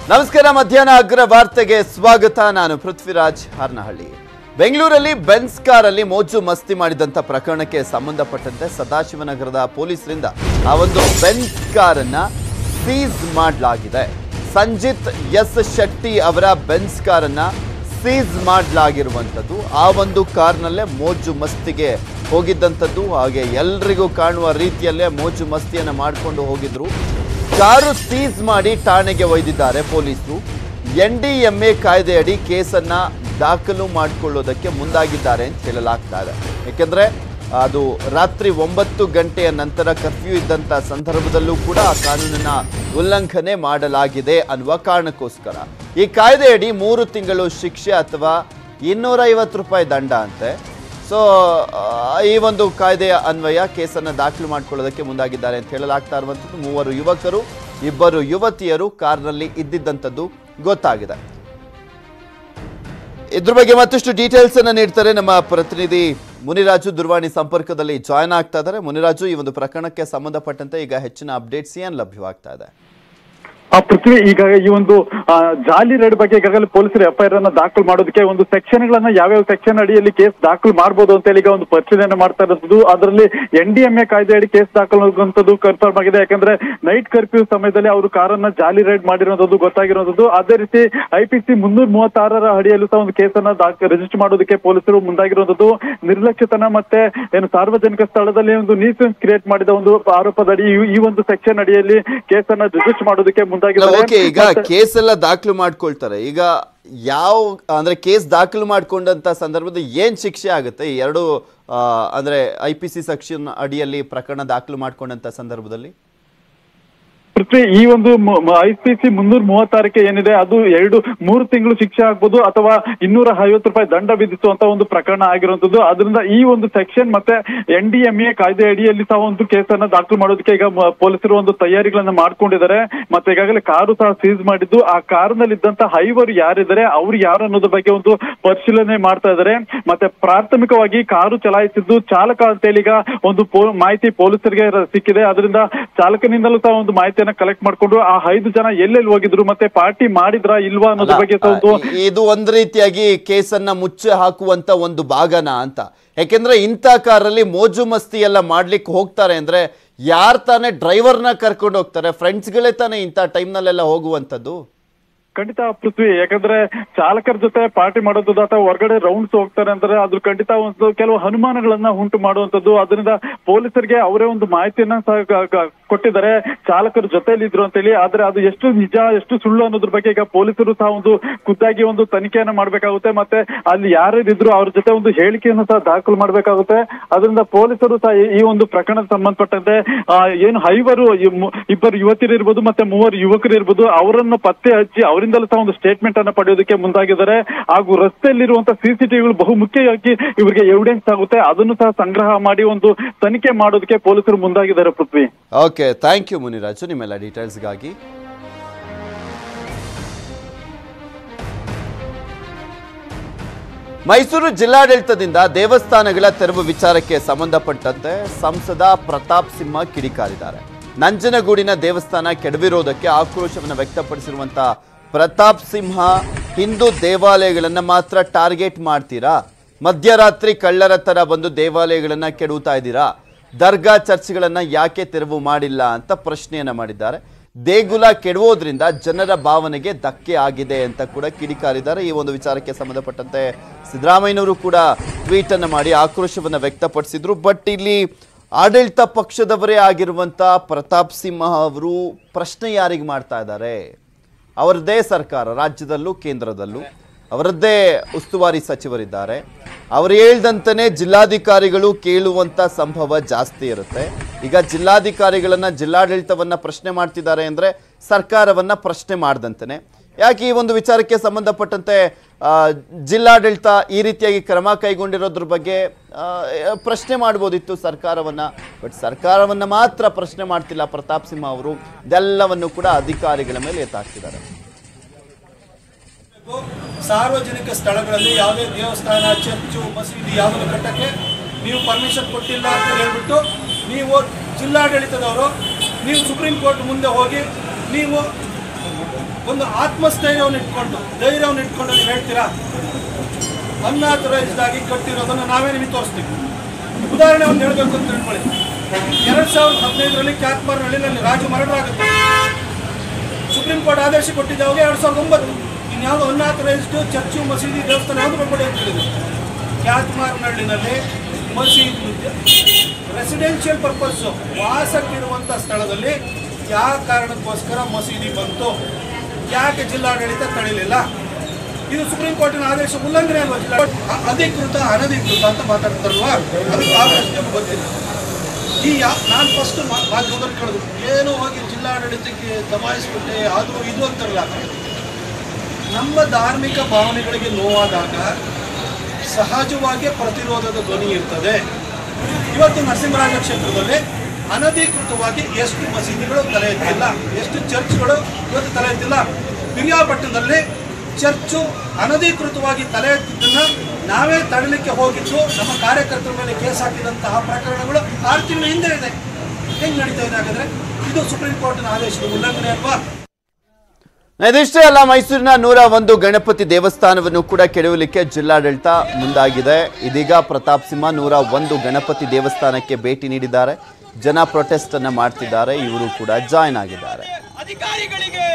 ನಮಸ್ಕಾರ ಮಧ್ಯಾಹ್ನ ಅಗ್ರ ವಾರ್ತೆಗೆ ಸ್ವಾಗತ ನಾನು ಪೃಥ್ವಿರಾಜ್ ಹಾರ್ನಹಳ್ಳಿ ಬೆಂಗಳೂರಲ್ಲಿ ಬೆನ್ಸ್ ಕಾರಲ್ಲಿ ಮೋಜು ಮಸ್ತಿ ಮಾಡಿದಂತ ಪ್ರಕರಣಕ್ಕೆ ಸಂಬಂಧಪಟ್ಟಂತೆ ಸದಾಶಿವನಗರದ ಪೊಲೀಸರಿಂದ ಆ ಒಂದು ಬೆನ್ಸ್ ಕಾರನ್ನ ಸೀಸ್ ಮಾಡಲಾಗಿದೆ ಸಂಜಿತ್ ಎಸ್ ಶೆಟ್ಟಿ ಅವರ ಬೆನ್ಸ್ ಕಾರನ್ನ ಸೀಸ್ ಮಾಡಲಾಗಿರುವಂಥದ್ದು ಆ ಒಂದು ಕಾರ್ನಲ್ಲೇ ಮೋಜು ಮಸ್ತಿಗೆ ಹೋಗಿದ್ದಂಥದ್ದು ಹಾಗೆ ಎಲ್ರಿಗೂ ಕಾಣುವ ರೀತಿಯಲ್ಲೇ ಮೋಜು ಮಸ್ತಿಯನ್ನ ಮಾಡಿಕೊಂಡು ಹೋಗಿದ್ರು ಕಾರು ಸೀಸ್ ಮಾಡಿ ಠಾಣೆಗೆ ಒಯ್ದಿದ್ದಾರೆ ಪೊಲೀಸರು ಎನ್ ಡಿ ಎಂ ಎ ಕಾಯ್ದೆಯಡಿ ಕೇಸನ್ನ ದಾಖಲು ಮಾಡಿಕೊಳ್ಳೋದಕ್ಕೆ ಮುಂದಾಗಿದ್ದಾರೆ ಅಂತ ಹೇಳಲಾಗ್ತಾ ಇದೆ ಯಾಕೆಂದ್ರೆ ಅದು ರಾತ್ರಿ ಒಂಬತ್ತು ಗಂಟೆಯ ನಂತರ ಕರ್ಫ್ಯೂ ಇದ್ದಂಥ ಸಂದರ್ಭದಲ್ಲೂ ಕೂಡ ಆ ಕಾನೂನನ್ನ ಉಲ್ಲಂಘನೆ ಮಾಡಲಾಗಿದೆ ಅನ್ನುವ ಕಾರಣಕ್ಕೋಸ್ಕರ ಈ ಕಾಯ್ದೆಯಡಿ ಮೂರು ತಿಂಗಳು ಶಿಕ್ಷೆ ಅಥವಾ ಇನ್ನೂರೈವತ್ತು ರೂಪಾಯಿ ದಂಡ ಅಂತೆ ಸೊ ಈ ಒಂದು ಕಾಯ್ದೆಯ ಅನ್ವಯ ಕೇಸನ್ನು ದಾಖಲು ಮಾಡಿಕೊಳ್ಳೋದಕ್ಕೆ ಮುಂದಾಗಿದ್ದಾರೆ ಅಂತ ಹೇಳಲಾಗ್ತಾ ಇರುವಂಥದ್ದು ಮೂವರು ಯುವಕರು ಇಬ್ಬರು ಯುವತಿಯರು ಕಾರ್ನಲ್ಲಿ ಇದ್ದಿದ್ದಂಥದ್ದು ಗೊತ್ತಾಗಿದೆ ಇದ್ರ ಬಗ್ಗೆ ಮತ್ತಷ್ಟು ಡೀಟೇಲ್ಸ್ ಅನ್ನ ನೀಡ್ತಾರೆ ನಮ್ಮ ಪ್ರತಿನಿಧಿ ಮುನಿರಾಜು ದೂರವಾಣಿ ಸಂಪರ್ಕದಲ್ಲಿ ಜಾಯ್ನ್ ಆಗ್ತಾ ಇದ್ದಾರೆ ಮುನಿರಾಜು ಈ ಒಂದು ಪ್ರಕರಣಕ್ಕೆ ಸಂಬಂಧಪಟ್ಟಂತೆ ಈಗ ಹೆಚ್ಚಿನ ಅಪ್ಡೇಟ್ಸ್ ಏನ್ ಲಭ್ಯವಾಗ್ತಾ ಇದೆ ಆ ಪೃಥ್ವಿ ಈಗ ಈ ಒಂದು ಆ, ಜಾಲಿ ರೇಡ್ ಬಗ್ಗೆ ಈಗಾಗಲೇ ಪೊಲೀಸರು ಎಫ್ಐಆರ್ ಅನ್ನ ದಾಖಲು ಮಾಡೋದಕ್ಕೆ ಒಂದು ಸೆಕ್ಷನ್ ಗಳನ್ನ ಯಾವ್ಯಾವ ಸೆಕ್ಷನ್ ಅಡಿಯಲ್ಲಿ ಕೇಸ್ ದಾಖಲು ಮಾಡಬಹುದು ಅಂತ ಹೇಳಿ ಈಗ ಒಂದು ಪರಿಶೀಲನೆ ಮಾಡ್ತಾ ಇರೋದು ಅದರಲ್ಲಿ ಎನ್ ಡಿ ಎಂ ಎ ಕಾಯ್ದೆ ಅಡಿ ಕೇಸ್ ದಾಖಲು ಆಗುವಂತದ್ದು ಕನ್ಫರ್ಮ್ ಆಗಿದೆ ಯಾಕಂದ್ರೆ ನೈಟ್ ಕರ್ಫ್ಯೂ ಸಮಯದಲ್ಲಿ ಅವರು ಕಾರನ್ನ ಜಾಲಿ ರೈಡ್ ಮಾಡಿರೋದು ಗೊತ್ತಾಗಿರೋದು ಅದೇ ರೀತಿ ಐ ಪಿ ಸಿ ಮುನ್ನೂರ ಮೂವತ್ತಾರರ ಅಡಿಯಲ್ಲೂ ಸಹ ಒಂದು ಕೇಸನ್ನ ದಾಖ ರಿಜಿಸ್ಟರ್ ಮಾಡೋದಕ್ಕೆ ಪೊಲೀಸರು ಮುಂದಾಗಿರುವಂತದ್ದು ನಿರ್ಲಕ್ಷ್ಯತನ ಮತ್ತೆ ಏನು ಸಾರ್ವಜನಿಕ ಸ್ಥಳದಲ್ಲಿ ಒಂದು ನ್ಯೂಸೆನ್ಸ್ ಕ್ರಿಯೇಟ್ ಮಾಡಿದ ಒಂದು ಆರೋಪದಡಿ ಈ- ಈ ಒಂದು ಸೆಕ್ಷನ್ ಅಡಿಯಲ್ಲಿ ಕೇಸನ್ನ ರಿಜಿಸ್ಟರ್ ಮಾಡೋದಕ್ಕೆ ಮುಂದಾಗಿದ್ದಾರೆ ಓಕೆ ಈಗ ಮತ್ತೆ- ಕೇಸ್ ಎಲ್ಲ ದಾಖಲು ಮಾಡ್ಕೊಳ್ತಾರೆ ಈಗ ಯಾವ ಅಂದ್ರೆ ಕೇಸ್ ದಾಖಲು ಮಾಡ್ಕೊಂಡಂತ ಸಂದರ್ಭದಲ್ಲಿ ಏನ್ ಶಿಕ್ಷೆ ಆಗುತ್ತೆ ಈ ಎರಡು ಆ, ಅಂದ್ರೆ ಐ ಪಿ ಸಿ ಸೆಕ್ಷನ್ ಅಡಿಯಲ್ಲಿ ಪ್ರಕರಣ ದಾಖಲು ಮಾಡ್ಕೊಂಡಂತ ಸಂದರ್ಭದಲ್ಲಿ ಪೃಥ್ವಿ ಈ ಒಂದು ಐ ಪಿ ಸಿ ಮುನ್ನೂರ ಮೂವತ್ತಾರಕ್ಕೆ ಏನಿದೆ ಅದು ಎರಡು ಮೂರು ತಿಂಗಳು ಶಿಕ್ಷೆ ಆಗ್ಬೋದು ಅಥವಾ ಇನ್ನೂರ ಐವತ್ತು ರೂಪಾಯಿ ದಂಡ ವಿಧಿಸುವಂತ ಒಂದು ಪ್ರಕರಣ ಆಗಿರುವಂತದ್ದು ಅದರಿಂದ ಈ ಒಂದು ಸೆಕ್ಷನ್ ಮತ್ತೆ ಎನ್ ಡಿ ಎಂ ಎ ಕಾಯ್ದೆ ಅಡಿಯಲ್ಲಿ ಸಹ ಒಂದು ಕೇಸನ್ನ ದಾಖಲು ಮಾಡೋದಕ್ಕೆ ಈಗ ಮ- ಪೊಲೀಸರು ಒಂದು ತಯಾರಿಗಳನ್ನ ಮಾಡ್ಕೊಂಡಿದ್ದಾರೆ ಮತ್ತೆ ಈಗಾಗಲೇ ಕಾರು ಸಹ ಸೀಸ್ ಮಾಡಿದ್ದು ಆ ಕಾರಿನಲ್ಲಿ ಇದ್ದಂತ ಐವರು ಯಾರಿದ್ದಾರೆ ಅವ್ರು ಯಾರು ಅನ್ನೋದ್ರ ಬಗ್ಗೆ ಒಂದು ಪರಿಶೀಲನೆ ಮಾಡ್ತಾ ಇದ್ದಾರೆ ಮತ್ತೆ ಪ್ರಾಥಮಿಕವಾಗಿ ಕಾರು ಚಲಾಯಿಸಿದ್ದು ಚಾಲಕ ಅಂತೇಳಿ ಈಗ ಒಂದು ಪೋ- ಮಾಹಿತಿ ಪೊಲೀಸರಿಗೆ ರ- ಸಿಕ್ಕಿದೆ ಅದರಿಂದ ಚಾಲಕನಿಂದಲೂ ಸಹ ಒಂದು ಮಾಹಿತಿಯನ್ನ ಕಲೆಕ್ಟ್ ಮಾಡ್ಕೊಂಡು ಆ ಐದು ಜನ ಎಲ್ಲೆಲ್ಲಿ ಹೋಗಿದ್ರು ಮತ್ತೆ ಪಾರ್ಟಿ ಮಾಡಿದ್ರಾ ಇಲ್ವಾ ಅನ್ನೋದ್ರ ಬಗ್ಗೆ ಸಹ ಒಂದು ಅಲ್ಲ, ಇದು ಒಂದ್ ರೀತಿಯಾಗಿ ಕೇಸನ್ನ ಮುಚ್ಚಿ ಹಾಕುವಂತ ಒಂದು ಭಾಗನ ಅಂತ ಯಾಕೆಂದ್ರೆ ಇಂಥ ಕಾರಲ್ಲಿ ಮೋಜು ಮಸ್ತಿ ಎಲ್ಲ ಮಾಡ್ಲಿಕ್ಕೆ ಹೋಗ್ತಾರೆ ಅಂದ್ರೆ ಯಾರ್ ತಾನೇ ಡ್ರೈವರ್ನ ಕರ್ಕೊಂಡು ಹೋಗ್ತಾರೆ ಫ್ರೆಂಡ್ಸ್ಗಳೇ ತಾನೇ ಇಂಥ ಟೈಮ್ನಲ್ಲೆಲ್ಲ ಹೋಗುವಂಥದ್ದು ಖಂಡಿತ ಪೃಥ್ವಿ ಯಾಕಂದ್ರೆ ಚಾಲಕರ ಜೊತೆ ಪಾರ್ಟಿ ಮಾಡೋದು ಅಥವಾ ಹೊರಗಡೆ ರೌಂಡ್ಸ್ ಹೋಗ್ತಾರೆ ಅಂದ್ರೆ ಅದು ಖಂಡಿತ ಒಂದು ಕೆಲವು ಅನುಮಾನಗಳನ್ನ ಉಂಟು ಮಾಡುವಂತದ್ದು ಅದರಿಂದ ಪೊಲೀಸರಿಗೆ ಅವರೇ ಒಂದು ಮಾಹಿತಿಯನ್ನ ಸಹ ಕ- ಕ- ಕೊಟ್ಟಿದ್ದಾರೆ ಚಾಲಕರ ಜೊತೆಲಿ ಇದ್ರು ಅಂತೇಳಿ ಆದ್ರೆ ಅದು ಎಷ್ಟು ನಿಜ ಎಷ್ಟು ಸುಳ್ಳು ಅನ್ನೋದ್ರ ಬಗ್ಗೆ ಈಗ ಪೊಲೀಸರು ಸಹ ಒಂದು ಖುದ್ದಾಗಿ ಒಂದು ತನಿಖೆಯನ್ನ ಮಾಡ್ಬೇಕಾಗುತ್ತೆ ಮತ್ತೆ ಅಲ್ಲಿ ಯಾರ್ಯಾರಿದ್ರು ಅವ್ರ ಜೊತೆ ಒಂದು ಹೇಳಿಕೆಯನ್ನು ಸಹ ದಾಖಲು ಮಾಡ್ಬೇಕಾಗುತ್ತೆ ಅದರಿಂದ ಪೊಲೀಸರು ಸಹ ಈ- ಈ ಒಂದು ಪ್ರಕರಣಕ್ಕೆ ಸಂಬಂಧಪಟ್ಟಂತೆ ಆ, ಏನು ಐವರು ಈ ಮು- ಇಬ್ಬರು ಯುವತಿಯರು ಇರ್ಬೋದು ಮತ್ತೆ ಮೂವರು ಯುವಕರು ಇರ್ಬೋದು ಅವರನ್ನು ಪತ್ತೆ ಹಚ್ಚಿ ಅವರಿಂದಲೂ ಸಹ ಒಂದು ಸ್ಟೇಟ್ಮೆಂಟ್ ಅನ್ನ ಪಡೆಯೋದಕ್ಕೆ ಮುಂದಾಗಿದ್ದಾರೆ ಹಾಗೂ ರಸ್ತೆಯಲ್ಲಿರುವಂತಹ ಸಿಸಿಟಿವಿಗಳು ಬಹು ಮುಖ್ಯವಾಗಿ ಇವರಿಗೆ ಎವಿಡೆನ್ಸ್ ಆಗುತ್ತೆ ಅದನ್ನು ಸಹ ಸಂಗ್ರಹ ಮಾಡಿ ಒಂದು ತನಿಖೆ ಮಾಡೋದಕ್ಕೆ ಪೊಲೀಸರು ಮುಂದಾಗಿದ್ದಾರೆ Prithvi okay thank you Muniraju ನಿಮ್ಮೆಲ್ಲ ಡೀಟೇಲ್ಸ್ಗಾಗಿ ಮೈಸೂರು ಜಿಲ್ಲಾಡಳಿತದಿಂದ ದೇವಸ್ಥಾನಗಳ ತೆರವು ವಿಚಾರಕ್ಕೆ ಸಂಬಂಧಪಟ್ಟಂತೆ ಸಂಸದ ಪ್ರತಾಪ್ ಸಿಂಹ ಕಿಡಿಕಾರಿದ್ದಾರೆ ನಂಜನಗೂಡಿನ ದೇವಸ್ಥಾನ ಕೆಡವಿರೋದಕ್ಕೆ ಆಕ್ರೋಶವನ್ನು ವ್ಯಕ್ತಪಡಿಸಿರುವಂತಹ ಪ್ರತಾಪ್ ಸಿಂಹ ಹಿಂದೂ ದೇವಾಲಯಗಳನ್ನ ಮಾತ್ರ ಟಾರ್ಗೆಟ್ ಮಾಡ್ತೀರಾ ಮಧ್ಯರಾತ್ರಿ ಕಳ್ಳರ ತರ ಬಂದು ದೇವಾಲಯಗಳನ್ನ ಕೆಡವುತ್ತಾ ಇದ್ದೀರಾ ದರ್ಗಾ ಚರ್ಚ್ಗಳನ್ನ ಯಾಕೆ ತೆರವು ಮಾಡಿಲ್ಲ ಅಂತ ಪ್ರಶ್ನೆಯನ್ನ ಮಾಡಿದ್ದಾರೆ ದೇಗುಲ ಕೆಡುವುದರಿಂದ ಜನರ ಭಾವನೆಗೆ ಧಕ್ಕೆ ಆಗಿದೆ ಅಂತ ಕೂಡ ಕಿಡಿಕಾರಿದ್ದಾರೆ ಈ ಒಂದು ವಿಚಾರಕ್ಕೆ ಸಂಬಂಧಪಟ್ಟಂತೆ ಸಿದ್ದರಾಮಯ್ಯನವರು ಕೂಡ ಟ್ವೀಟ್ ಅನ್ನು ಮಾಡಿ ಆಕ್ರೋಶವನ್ನು ವ್ಯಕ್ತಪಡಿಸಿದ್ರು ಬಟ್ ಇಲ್ಲಿ ಆಡಳಿತ ಪಕ್ಷದವರೇ ಆಗಿರುವಂತ ಪ್ರತಾಪ್ ಸಿಂಹ ಅವರು ಪ್ರಶ್ನೆ ಯಾರಿಗೆ ಮಾಡ್ತಾ ಇದ್ದಾರೆ ಅವರದ್ದೇ ಸರ್ಕಾರ ರಾಜ್ಯದಲ್ಲೂ ಕೇಂದ್ರದಲ್ಲೂ ಅವರದ್ದೇ ಉಸ್ತುವಾರಿ ಸಚಿವರಿದ್ದಾರೆ ಅವರು ಹೇಳ್ದಂತನೇ ಜಿಲ್ಲಾಧಿಕಾರಿಗಳು ಕೇಳುವಂತ ಸಂಭವ ಜಾಸ್ತಿ ಇರುತ್ತೆ ಈಗ ಜಿಲ್ಲಾಧಿಕಾರಿಗಳನ್ನ ಜಿಲ್ಲಾಡಳಿತವನ್ನ ಪ್ರಶ್ನೆ ಮಾಡ್ತಿದ್ದಾರೆ ಅಂದ್ರೆ ಸರ್ಕಾರವನ್ನ ಪ್ರಶ್ನೆ ಮಾಡ್ದಂತೆನೆ ಯಾಕೆ ಈ ಒಂದು ವಿಚಾರಕ್ಕೆ ಸಂಬಂಧಪಟ್ಟಂತೆ ಆ, ಜಿಲ್ಲಾಡಳಿತ ಈ ರೀತಿಯಾಗಿ ಕ್ರಮ ಕೈಗೊಂಡಿರೋದ್ರ ಬಗ್ಗೆ ಆ, ಪ್ರಶ್ನೆ ಮಾಡ್ಬೋದಿತ್ತು ಸರ್ಕಾರವನ್ನ ಬಟ್ ಸರ್ಕಾರವನ್ನ ಮಾತ್ರ ಪ್ರಶ್ನೆ ಮಾಡ್ತಿಲ್ಲ ಪ್ರತಾಪ್ ಸಿಂಹ ಅವರು ಇದೆಲ್ಲವನ್ನು ಕೂಡ ಅಧಿಕಾರಿಗಳ ಮೇಲೆ ಎತ್ತಾಕ್ತಿದ್ದಾರೆ ಸಾರ್ವಜನಿಕ ಸ್ಥಳಗಳಲ್ಲಿ ಯಾವುದೇ ದೇವಸ್ಥಾನ ಚರ್ಚು ಮಸೀದಿ ಯಾವುದನ್ನು ಕಟ್ಟಕ್ಕೆ ನೀವು ಪರ್ಮಿಷನ್ ಕೊಟ್ಟಿಲ್ಲ ಅಂತ ಹೇಳ್ಬಿಟ್ಟು ನೀವು ಜಿಲ್ಲಾಡಳಿತದವರು ನೀವು ಸುಪ್ರೀಂ ಕೋರ್ಟ್ ಮುಂದೆ ಹೋಗಿ ನೀವು ಒಂದು ಆತ್ಮಸ್ಥೈರ್ಯವನ್ನು ಇಟ್ಕೊಂಡು ಧೈರ್ಯವನ್ನು ಇಟ್ಕೊಂಡು ಅಲ್ಲಿ ಹೇಳ್ತೀರಾ ಅನ್ಆಥರೈಸ್ಡ್ ಆಗಿ ಕಟ್ಟಿರೋದನ್ನು ನಾವೇ ನಿಮಗೆ ತೋರಿಸ್ತೀವಿ ಉದಾಹರಣೆ ಒಂದು ಹೇಳಬೇಕು ಅಂತ ತಿಳ್ಕೊಳ್ಳಿ ಎರಡ್ ಸಾವಿರದ ಹದಿನೈದರಲ್ಲಿ ಕ್ಯಾತ್ಮಾರ್ನಹಳ್ಳಿನಲ್ಲಿ ರಾಜು ಮರಣವಾಗುತ್ತೆ ಸುಪ್ರೀಂ ಕೋರ್ಟ್ ಆದೇಶ ಕೊಟ್ಟಿದ್ದೆ ಅವಾಗ ಎರಡ್ ಸಾವಿರದ ಒಂಬತ್ತು ಇನ್ಯಾವುದೋ ಅನ್ಆಥರೈಸ್ಡ್ ಚರ್ಚು ಮಸೀದಿ ದೇವಸ್ಥಾನ ಯಾವುದು ಬರ್ಬೇಡಿ ಅಂತ ಹೇಳಿದ್ರು ಕ್ಯಾತ್ಮಾರ್ನಹಳ್ಳಿನಲ್ಲಿ ಮಸೀದಿ ರೆಸಿಡೆನ್ಷಿಯಲ್ ಪರ್ಪಸ್ ವಾಸಕ್ಕಿರುವಂಥ ಸ್ಥಳದಲ್ಲಿ ಯಾವ ಕಾರಣಕ್ಕೋಸ್ಕರ ಮಸೀದಿ ಬಂತು ಯಾಕೆ ಜಿಲ್ಲಾಡಳಿತ ತಳಿಲಿಲ್ಲ ಇದು ಸುಪ್ರೀಂ ಕೋರ್ಟಿನ ಆದೇಶ ಉಲ್ಲಂಘನೆ ಅಲ್ವಾ ಜಿಲ್ಲಾ ಅ- ಅಧಿಕೃತ ಅನಧಿಕೃತ ಅಂತ ಮಾತಾಡ್ತಾರಲ್ವಾ ಅದು ಆ ಪ್ರಶ್ನೆ ಗೊತ್ತಿಲ್ಲ ಈ ಯಾ- ನಾನು ಫಸ್ಟ್ ಮಾಧ್ಯಮದಲ್ಲಿ ಕೇಳಿದ್ರು ಏನು ಹೋಗಿ ಜಿಲ್ಲಾಡಳಿತಕ್ಕೆ ದಬಾಯಿಸ್ಬಿಟ್ಟೆ ಅದು ಇದು ಅಂತಾರಲ್ಲ ನಮ್ಮ ಧಾರ್ಮಿಕ ಭಾವನೆಗಳಿಗೆ ನೋವಾದಾಗ ಸಹಜವಾಗಿ ಪ್ರತಿರೋಧದ ಧ್ವನಿ ಇರ್ತದೆ ಇವತ್ತು ನರಸಿಂಹರಾಜ ಕ್ಷೇತ್ರದಲ್ಲಿ ಅನಧಿಕೃತವಾಗಿ ಎಷ್ಟು ಮಸೀದಿಗಳು ತಲೆ ಎತ್ತಿಲ್ಲ ಎಷ್ಟು ಚರ್ಚ್ಗಳು ಇವತ್ತು ತಲೆ ಎತ್ತಿಲ್ಲ ಪಿರಿಯಾಪಟ್ಟಣದಲ್ಲಿ ಚರ್ಚು ಅನಧಿಕೃತವಾಗಿ ತಲೆ ಎತ್ತಿದ್ದನ್ನ ನಾವೇ ತಡಲಿಕ್ಕೆ ಹೋಗಿದ್ದು ನಮ್ಮ ಕಾರ್ಯಕರ್ತರ ಮೇಲೆ ಕೇಸ್ ಹಾಕಿದಂತಹ ಪ್ರಕರಣಗಳು ಆರು ತಿಂಗಳ ಹಿಂದೆ ಇದೆ ಹೆಂಗ್ ನಡೀತಾ ಇದೆ ಹಾಗಾದ್ರೆ ಇದು ಸುಪ್ರೀಂ ಕೋರ್ಟಿನ ಆದೇಶದ ಉಲ್ಲಂಘನೆ ಅಲ್ವಾ ಇದಿಷ್ಟೇ ಅಲ್ಲ ಮೈಸೂರಿನ ನೂರ ಒಂದು ಗಣಪತಿ ದೇವಸ್ಥಾನವನ್ನು ಕೂಡ ಕೆಡವಲಿಕ್ಕೆ ಜಿಲ್ಲಾಡಳಿತ ಮುಂದಾಗಿದೆ ಇದೀಗ ಪ್ರತಾಪ್ ಸಿಂಹ ನೂರ ಒಂದು ಗಣಪತಿ ದೇವಸ್ಥಾನಕ್ಕೆ ಭೇಟಿ ನೀಡಿದ್ದಾರೆ ಜನ ಪ್ರೊಟೆಸ್ಟ್ ಅನ್ನ ಮಾಡ್ತಿದ್ದಾರೆ ಇವರು ಕೂಡ ಜಾಯ್ನ್ ಆಗಿದ್ದಾರೆ ಅಧಿಕಾರಿಗಳಿಗೆ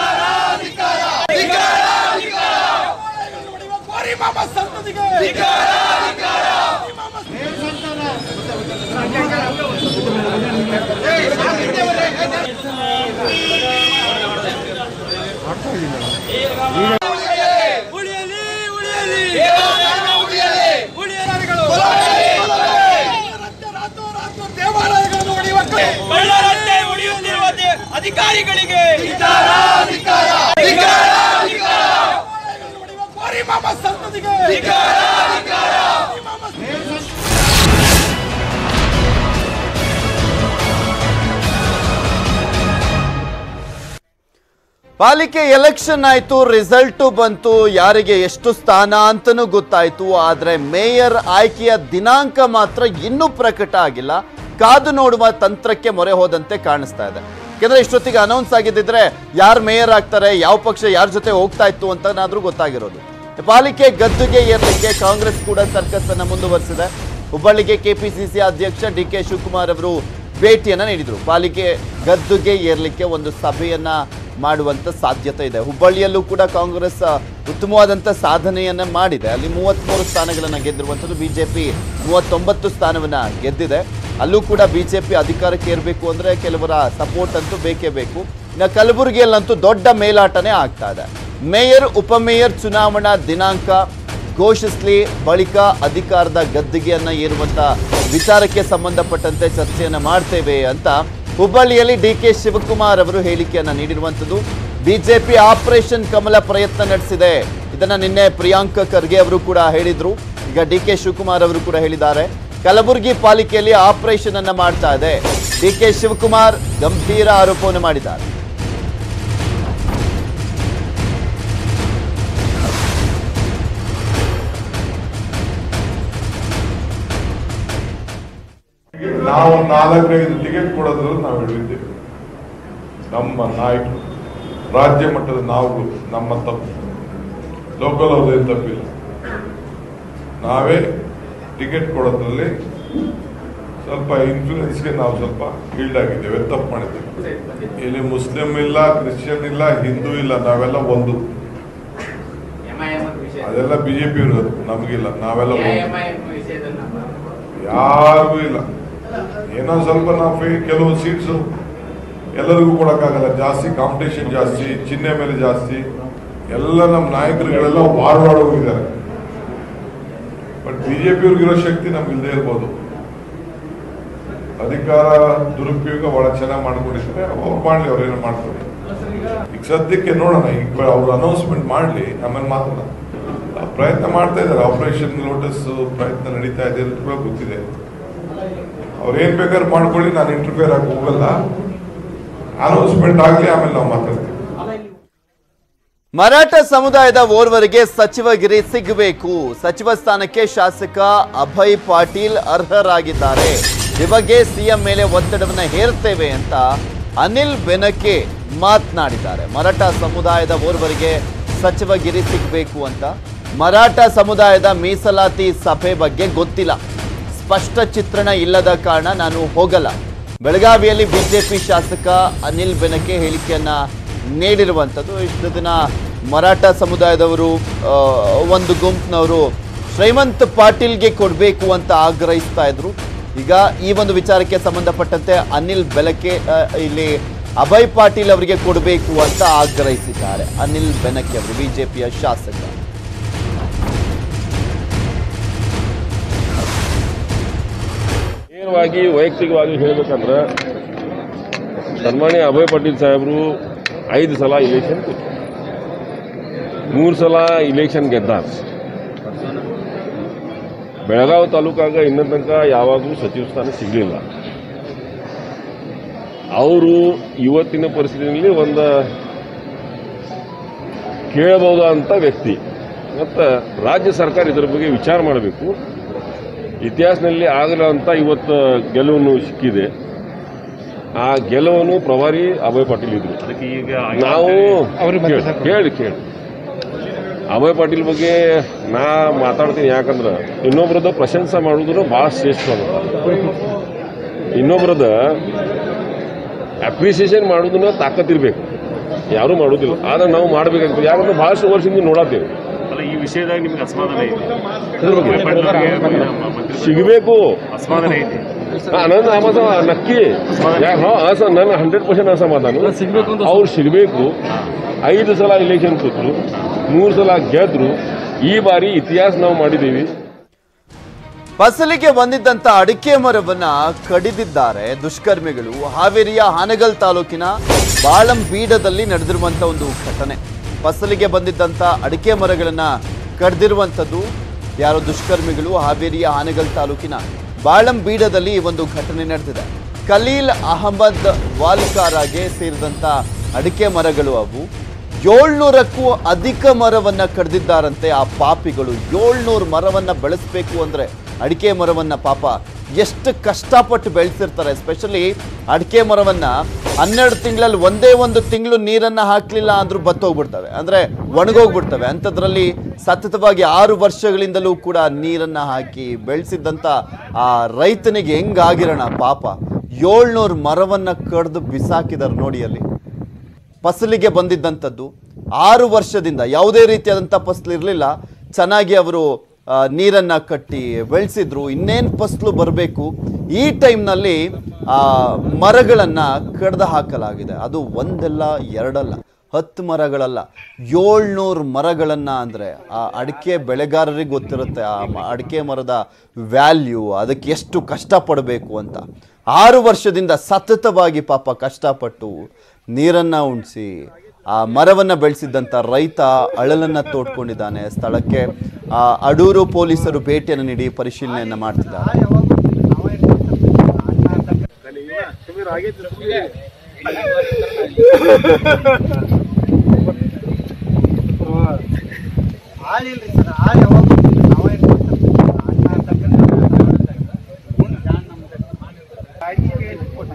ಉಳಿಯಲಿ ಉಳಿಯಲಿ ಉಳಿಯಲಾರಿಗಳು ದೇವಾಲಯಗಳನ್ನು ಹೊಡೆಯುವ ಕಳ್ಳರಂತೆ ಉಳಿಯುತ್ತಿರುವ ದೇ- ಅಧಿಕಾರಿಗಳಿಗೆ ಮಾಮ ಸಂತತಿಗೆ ಪಾಲಿಕೆ ಎಲೆಕ್ಷನ್ ಆಯ್ತು ರಿಸಲ್ಟು ಬಂತು ಯಾರಿಗೆ ಎಷ್ಟು ಸ್ಥಾನ ಅಂತನೂ ಗೊತ್ತಾಯ್ತು ಆದ್ರೆ ಮೇಯರ್ ಆಯ್ಕೆಯ ದಿನಾಂಕ ಮಾತ್ರ ಇನ್ನೂ ಪ್ರಕಟ ಆಗಿಲ್ಲ ಕಾದು ನೋಡುವ ತಂತ್ರಕ್ಕೆ ಮೊರೆ ಹೋದಂತೆ ಕಾಣಿಸ್ತಾ ಇದೆ ಯಾಕಂದ್ರೆ ಇಷ್ಟೊತ್ತಿಗೆ ಅನೌನ್ಸ್ ಆಗಿದ್ದಿದ್ರೆ ಯಾರು ಮೇಯರ್ ಆಗ್ತಾರೆ ಯಾವ ಪಕ್ಷ ಯಾರ ಜೊತೆ ಹೋಗ್ತಾ ಇತ್ತು ಅಂತನಾದ್ರೂ ಗೊತ್ತಾಗಿರೋದು ಪಾಲಿಕೆ ಗದ್ದುಗೆ ಏರ್ಲಿಕ್ಕೆ ಕಾಂಗ್ರೆಸ್ ಕೂಡ ಸರ್ಕಸ್ ಅನ್ನ ಮುಂದುವರಿಸಿದೆ ಹುಬ್ಬಳ್ಳಿಗೆ ಕೆಪಿಸಿಸಿ ಅಧ್ಯಕ್ಷ ಡಿ ಕೆ ಶಿವಕುಮಾರ್ ಅವರು ಭೇಟಿಯನ್ನ ನೀಡಿದ್ರು ಪಾಲಿಕೆ ಗದ್ದುಗೆ ಏರ್ಲಿಕ್ಕೆ ಒಂದು ಸಭೆಯನ್ನ ಮಾಡುವಂತ ಸಾಧ್ಯತೆ ಇದೆ ಹುಬ್ಬಳ್ಳಿಯಲ್ಲೂ ಕೂಡ ಕಾಂಗ್ರೆಸ್ ಆ, ಉತ್ತಮವಾದಂತ ಸಾಧನೆಯನ್ನ ಮಾಡಿದೆ ಅಲ್ಲಿ ಮೂವತ್ಮೂರು ಸ್ಥಾನಗಳನ್ನ ಗೆದ್ದಿರುವಂಥದ್ದು ಬಿಜೆಪಿ ಮೂವತ್ತೊಂಬತ್ತು ಸ್ಥಾನವನ್ನ ಗೆದ್ದಿದೆ ಅಲ್ಲೂ ಕೂಡ ಬಿಜೆಪಿ ಅಧಿಕಾರಕ್ಕೆ ಏರಬೇಕು ಅಂದ್ರೆ ಕೆಲವರ ಸಪೋರ್ಟ್ ಅಂತೂ ಬೇಕೇ ಬೇಕು ಇನ್ನು ಕಲಬುರಗಿಯಲ್ಲಂತೂ ದೊಡ್ಡ ಮೇಲಾಟನೇ ಆಗ್ತಾ ಇದೆ ಮೇಯರ್ ಉಪಮೇಯರ್ ಚುನಾವಣಾ ದಿನಾಂಕ ಘೋಷಿಸ್ಲಿ ಬಳಿಕ ಅಧಿಕಾರದ ಗದ್ದಿಗೆಯನ್ನ ಏರುವಂತ ವಿಚಾರಕ್ಕೆ ಸಂಬಂಧಪಟ್ಟಂತೆ ಚರ್ಚೆಯನ್ನ ಮಾಡ್ತೇವೆ ಅಂತ ಹುಬ್ಬಳ್ಳಿಯಲ್ಲಿ ಡಿ ಕೆ ಶಿವಕುಮಾರ್ ಅವರು ಹೇಳಿಕೆಯನ್ನ ನೀಡಿರುವಂತದ್ದು ಬಿಜೆಪಿ ಆಪರೇಷನ್ ಕಮಲ ಪ್ರಯತ್ನ ನಡೆಸಿದೆ ಇದನ್ನ ನಿನ್ನೆ ಪ್ರಿಯಾಂಕ ಖರ್ಗೆ ಅವರು ಕೂಡ ಹೇಳಿದ್ರು ಈಗ ಡಿ ಕೆ ಶಿವಕುಮಾರ್ ಅವರು ಕೂಡ ಹೇಳಿದ್ದಾರೆ ಕಲಬುರಗಿ ಪಾಲಿಕೆಯಲ್ಲಿ ಆಪರೇಷನ್ ಅನ್ನ ಮಾಡ್ತಾ ಇದೆ ಡಿ ಕೆ ಶಿವಕುಮಾರ್ ಗಂಭೀರ ಆರೋಪವನ್ನು ಮಾಡಿದ್ದಾರೆ ನಾವು ನಾಲ್ಕೈದು ಟಿಕೆಟ್ ಕೊಡೋದ್ರಲ್ಲಿ ನಾವು ಹಿಡಿದಿದ್ದೇವೆ ನಮ್ಮ ನಾಯಕರು ರಾಜ್ಯ ಮಟ್ಟದ ನಾವು ನಮ್ಮ ತಪ್ಪು ಲೋಕಲ್ ಅವ್ರದ್ದೇನು ತಪ್ಪಿಲ್ಲ ನಾವೇ ಟಿಕೆಟ್ ಕೊಡೋದ್ರಲ್ಲಿ ಸ್ವಲ್ಪ ಇನ್ಫ್ಲೂಯೆನ್ಸ್ಗೆ ನಾವು ಸ್ವಲ್ಪ ಫೀಲ್ಡ್ ಆಗಿದ್ದೇವೆ ತಪ್ಪು ಮಾಡಿದ್ದೇವೆ ಇಲ್ಲಿ ಮುಸ್ಲಿಂ ಇಲ್ಲ ಕ್ರಿಶ್ಚಿಯನ್ ಇಲ್ಲ ಹಿಂದೂ ಇಲ್ಲ ನಾವೆಲ್ಲ ಒಂದು ಅದೆಲ್ಲ ಬಿಜೆಪಿ ಇರೋದು ನಮಗಿಲ್ಲ ನಾವೆಲ್ಲ ಒಂದು ಯಾರಿಗೂ ಇಲ್ಲ ಏನೋ ಸ್ವಲ್ಪ ನಾವು ಫೇ- ಕೆಲವು ಸೀಟ್ಸು ಎಲ್ಲರಿಗೂ ಕೊಡಕ್ಕಾಗಲ್ಲ ಜಾಸ್ತಿ ಕಾಂಪಿಟೇಷನ್ ಜಾಸ್ತಿ ಚಿಹ್ನೆ ಮೇಲೆ ಜಾಸ್ತಿ ಎಲ್ಲ ನಮ್ಮ ನಾಯಕರುಗಳೆಲ್ಲ ವಾರವಾಡ ಹೋಗಿದ್ದಾರೆ ಬಟ್ ಬಿಜೆಪಿ ಇರೋ ಶಕ್ತಿ ನಮ್ಗೆ ಇಲ್ಲದೆ ಇರ್ಬೋದು ಅಧಿಕಾರ ದುರುಪಯೋಗ ಬಹಳ ಚೆನ್ನಾಗಿ ಮಾಡ್ಕೊಂಡಿದ್ದಾರೆ ಅವ್ರು ಮಾಡ್ಲಿ ಅವ್ರೇನು ಮಾಡ್ತಾರೆ ಈಗ ಸದ್ಯಕ್ಕೆ ನೋಡೋಣ ಈಗ ಅವ್ರು ಅನೌನ್ಸ್ಮೆಂಟ್ ಮಾಡಲಿ ಆಮೇಲೆ ಮಾತಾಡೋಣ ಆ ಪ್ರಯತ್ನ ಮಾಡ್ತಾ ಇದ್ದಾರೆ ಆಪರೇಷನ್ ಲೋಟಸ್ ಪ್ರಯತ್ನ ನಡೀತಾ ಇದೆ ಅಂತ ಕೂಡ ಗೊತ್ತಿದೆ ಅವ್ರು ಏನ್ ಬೇಕಾದ್ರೆ ಮಾಡ್ಕೊಳ್ಳಿ ನಾನು ಇಂಟರ್ಫಿಯರ್ ಆಗಿ ಹೋಗಲ್ಲ ಅನೌನ್ಸ್ಮೆಂಟ್ ಆಗಲಿ ಆಮೇಲೆ ನಾವು ಮಾತಾಡ್ತೀವಿ ಮರಾಠ ಸಮುದಾಯದ ಓರ್ವರಿಗೆ ಸಚಿವಗಿರಿ ಸಿಗಬೇಕು ಸಚಿವ ಸ್ಥಾನಕ್ಕೆ ಶಾಸಕ ಅಭಯ್ ಪಾಟೀಲ್ ಅರ್ಹರಾಗಿದ್ದಾರೆ ಈ ಬಗ್ಗೆ ಸಿಎಂ ಮೇಲೆ ಒತ್ತಡವನ್ನ ಹೇರ್ತೇವೆ ಅಂತ ಅನಿಲ್ ಬೆನಕೆ ಮಾತನಾಡಿದ್ದಾರೆ ಮರಾಠ ಸಮುದಾಯದ ಓರ್ವರಿಗೆ ಸಚಿವಗಿರಿ ಸಿಗಬೇಕು ಅಂತ ಮರಾಠ ಸಮುದಾಯದ ಮೀಸಲಾತಿ ಸಭೆ ಬಗ್ಗೆ ಗೊತ್ತಿಲ್ಲ ಸ್ಪಷ್ಟ ಚಿತ್ರಣ ಇಲ್ಲದ ಕಾರಣ ನಾನು ಹೋಗಲ್ಲ ಬೆಳಗಾವಿಯಲ್ಲಿ ಬಿಜೆಪಿ ಶಾಸಕ ಅನಿಲ್ ಬೆನಕೆ ಹೇಳಿಕೆಯನ್ನ ನೀಡಿರುವಂಥದ್ದು ಇಷ್ಟು ದಿನ ಮರಾಠ ಸಮುದಾಯದವರು ಆ, ಒಂದು ಗುಂಪಿನವರು ಶ್ರೀಮಂತ್ ಪಾಟೀಲ್ಗೆ ಕೊಡಬೇಕು ಅಂತ ಆಗ್ರಹಿಸ್ತಾ ಇದ್ರು ಈಗ ಈ ಒಂದು ವಿಚಾರಕ್ಕೆ ಸಂಬಂಧಪಟ್ಟಂತೆ ಅನಿಲ್ ಬೆಲಕೆ ಆ, ಇಲ್ಲಿ ಅಭಯ್ ಪಾಟೀಲ್ ಅವರಿಗೆ ಕೊಡಬೇಕು ಅಂತ ಆಗ್ರಹಿಸಿದ್ದಾರೆ ಅನಿಲ್ ಬೆನಕೆ ಅವರು ಬಿಜೆಪಿಯ ಶಾಸಕ ನೇರವಾಗಿ ವೈಯಕ್ತಿಕವಾಗಿ ಹೇಳಬೇಕಂದ್ರೆ ಸನ್ಮಾನ್ಯ ಅಭಯ್ ಪಾಟೀಲ್ ಸಾಹೇಬರು ಐದು ಸಲ ಇಲೆಕ್ಷನ್ ಕೂತ್ರು ಮೂರು ಸಲ ಇಲೆಕ್ಷನ್ ಗೆದ್ದಾರ ಬೆಳಗಾವಿ ತಾಲೂಕಾಗ ಇನ್ನೂ ತನಕ ಯಾವಾಗಲೂ ಸಚಿವ ಸ್ಥಾನ ಸಿಗಲಿಲ್ಲ ಅವರು ಇವತ್ತಿನ ಪರಿಸ್ಥಿತಿಯಲ್ಲಿ ಒಂದು ಕೇಳಬಹುದಂಥ ವ್ಯಕ್ತಿ ಮತ್ತು ರಾಜ್ಯ ಸರ್ಕಾರ ಇದರ ಬಗ್ಗೆ ವಿಚಾರ ಮಾಡಬೇಕು ಇತಿಹಾಸದಲ್ಲಿ ಆಗಲ್ಲ ಅಂತ ಇವತ್ತು ಗೆಲುವನ್ನು ಸಿಕ್ಕಿದೆ ಆ ಗೆಲುವನ್ನು ಪ್ರಭಾರಿ ಅಭಯ್ ಪಾಟೀಲ್ ಇದ್ರು ನಾವು ಕೇಳಿ ಕೇಳಿ ಕೇಳಿ ಅಭಯ್ ಪಾಟೀಲ್ ಬಗ್ಗೆ ನಾ ಮಾತಾಡ್ತೀನಿ ಯಾಕಂದ್ರೆ ಇನ್ನೊಬ್ರದ ಪ್ರಶಂಸೆ ಮಾಡೋದು ಭಾಳ ಶ್ರೇಷ್ಠ ಇನ್ನೊಬ್ರದ ಅಪ್ರಿಸಿಯೇಷನ್ ಮಾಡೋದನ್ನ ತಾಕತ್ತಿರ್ಬೇಕು ಯಾರೂ ಮಾಡೋದಿಲ್ಲ ಆದ್ರೆ ನಾವು ಮಾಡ್ಬೇಕಾಗ್ತದೆ ಯಾಕಂದ್ರೆ ಭಾಳಷ್ಟು ವರ್ಷದಿಂದ ನೋಡತ್ತೇವೆ ಅಲ್ಲ ಈ ವಿಷಯದಾಗ ನಿಮ್ಗೆ ಅಸಮಾಧಾನ ಐತಿ ಇದ್ರ ಬಗ್ಗೆ ಮಂತ್ರಿ ಸಿಗಬೇಕು ಅಸಮಾಧಾನ ಐತಿ ನನ್ನ ಅಸಮ ನಕ್ಕಿ ಯಾಕೆ ಹಾ ಅಸ ನನ್ನ ಹಂಡ್ರೆಡ್ ಪರ್ಸೆಂಟ್ ಅಸಮಾಧಾನ ಅವ್ರು ಸಿಗಬೇಕು ಐದು ಸಲ ಇಲೆಕ್ಷನ್ ಕೂತ್ರು ಮೂರು ಸಲ ಗೆದ್ರು ಈ ಬಾರಿ ಇತಿಹಾಸ ನಾವು ಮಾಡಿದ್ದೀವಿ ಫಸಲಿಗೆ ಬಂದಿದ್ದಂತ ಅಡಿಕೆ ಮರವನ್ನ ಕಡಿದಿದ್ದಾರೆ ದುಷ್ಕರ್ಮಿಗಳು ಹಾವೇರಿಯ ಹಾನಗಲ್ ತಾಲೂಕಿನ ಬಾಳಂ ಬೀಡದಲ್ಲಿ ನಡೆದಿರುವಂತ ಒಂದು ಘಟನೆ ಫಸಲಿಗೆ ಬಂದಿದ್ದಂತ ಅಡಿಕೆ ಮರಗಳನ್ನ ಕಡ್ದಿರುವಂಥದ್ದು ಯಾರೋ ದುಷ್ಕರ್ಮಿಗಳು ಹಾವೇರಿಯ ಹಾನಗಲ್ ತಾಲೂಕಿನ ಬಾಳಂ ಬೀಡದಲ್ಲಿ ಈ ಒಂದು ಘಟನೆ ನಡೆದಿದೆ ಖಲೀಲ್ ಅಹಮದ್ ವಾಲ್ಕಾರಾಗೆ ಸೇರಿದಂತ ಅಡಿಕೆ ಮರಗಳು ಅವು ಏಳ್ನೂರಕ್ಕೂ ಅಧಿಕ ಮರವನ್ನ ಕಡ್ದಿದ್ದಾರಂತೆ ಆ ಪಾಪಿಗಳು ಏಳ್ನೂರು ಮರವನ್ನ ಬೆಳೆಸ್ಬೇಕು ಅಂದ್ರೆ ಅಡಿಕೆ ಮರವನ್ನ ಪಾಪ ಎಷ್ಟು ಕಷ್ಟಪಟ್ಟು ಬೆಳೆಸಿರ್ತಾರೆ ಎಸ್ಪೆಷಲಿ ಅಡಿಕೆ ಮರವನ್ನ ಹನ್ನೆರಡು ತಿಂಗಳಲ್ಲಿ ಒಂದೇ ಒಂದು ತಿಂಗಳು ನೀರನ್ನ ಹಾಕ್ಲಿಲ್ಲ ಅಂದ್ರೂ ಬತ್ತೋಗ್ಬಿಡ್ತವೆ ಅಂದ್ರೆ ಒಣಗೋಗ್ಬಿಡ್ತವೆ ಅಂಥದ್ರಲ್ಲಿ ಸತತವಾಗಿ ಆರು ವರ್ಷಗಳಿಂದಲೂ ಕೂಡ ನೀರನ್ನ ಹಾಕಿ ಬೆಳೆಸಿದ್ದಂಥ ಆ ರೈತನಿಗೆ ಹೆಂಗಾಗಿರೋಣ ಪಾಪ ಏಳ್ನೂರು ಮರವನ್ನ ಕಡ್ದು ಬಿಸಾಕಿದಾರೆ ನೋಡಿ ಅಲ್ಲಿ ಫಸಲಿಗೆ ಬಂದಿದ್ದಂಥದ್ದು ಆರು ವರ್ಷದಿಂದ ಯಾವುದೇ ರೀತಿಯಾದಂಥ ಫಸಲು ಇರಲಿಲ್ಲ ಚೆನ್ನಾಗಿ ಅವರು ಆ, ನೀರನ್ನ ಕಟ್ಟಿ ಬೆಳೆಸಿದ್ರು ಇನ್ನೇನು ಫಸಲು ಬರಬೇಕು ಈ ಟೈಮ್ನಲ್ಲಿ ಆ ಮರಗಳನ್ನು ಕಡ್ದು ಹಾಕಲಾಗಿದೆ ಅದು ಒಂದಲ್ಲ ಎರಡಲ್ಲ ಹತ್ತು ಮರಗಳಲ್ಲ ಏಳ್ನೂರು ಮರಗಳನ್ನು ಅಂದರೆ ಆ ಅಡಿಕೆ ಬೆಳೆಗಾರರಿಗೆ ಗೊತ್ತಿರುತ್ತೆ ಆ ಮ- ಅಡಿಕೆ ಮರದ ವ್ಯಾಲ್ಯೂ ಅದಕ್ಕೆ ಎಷ್ಟು ಕಷ್ಟಪಡಬೇಕು ಅಂತ ಆರು ವರ್ಷದಿಂದ ಸತತವಾಗಿ ಪಾಪ ಕಷ್ಟಪಟ್ಟು ನೀರನ್ನು ಉಣಿಸಿ ಆ ಮರವನ್ನು ಬೆಳೆಸಿದ್ದಂಥ ರೈತ ಅಳಲನ್ನು ತೋಡ್ಕೊಂಡಿದ್ದಾನೆ ಸ್ಥಳಕ್ಕೆ ಆ ಅಡೂರು ಪೊಲೀಸರು ಭೇಟಿಯನ್ನು ನೀಡಿ ಪರಿಶೀಲನೆಯನ್ನು ಮಾಡ್ತಿದ್ದಾರೆ ಹಾಲಿಲ್ರಿ ಸರ್ ಹಾಲು ಯಾವಾಗ ನಾವೇ ಅನ್ನ ತಕ್ಕಂಥ ಮುಂದೆ ಜಾನ್ ನಮ್ದು ಅಡಿಕೆ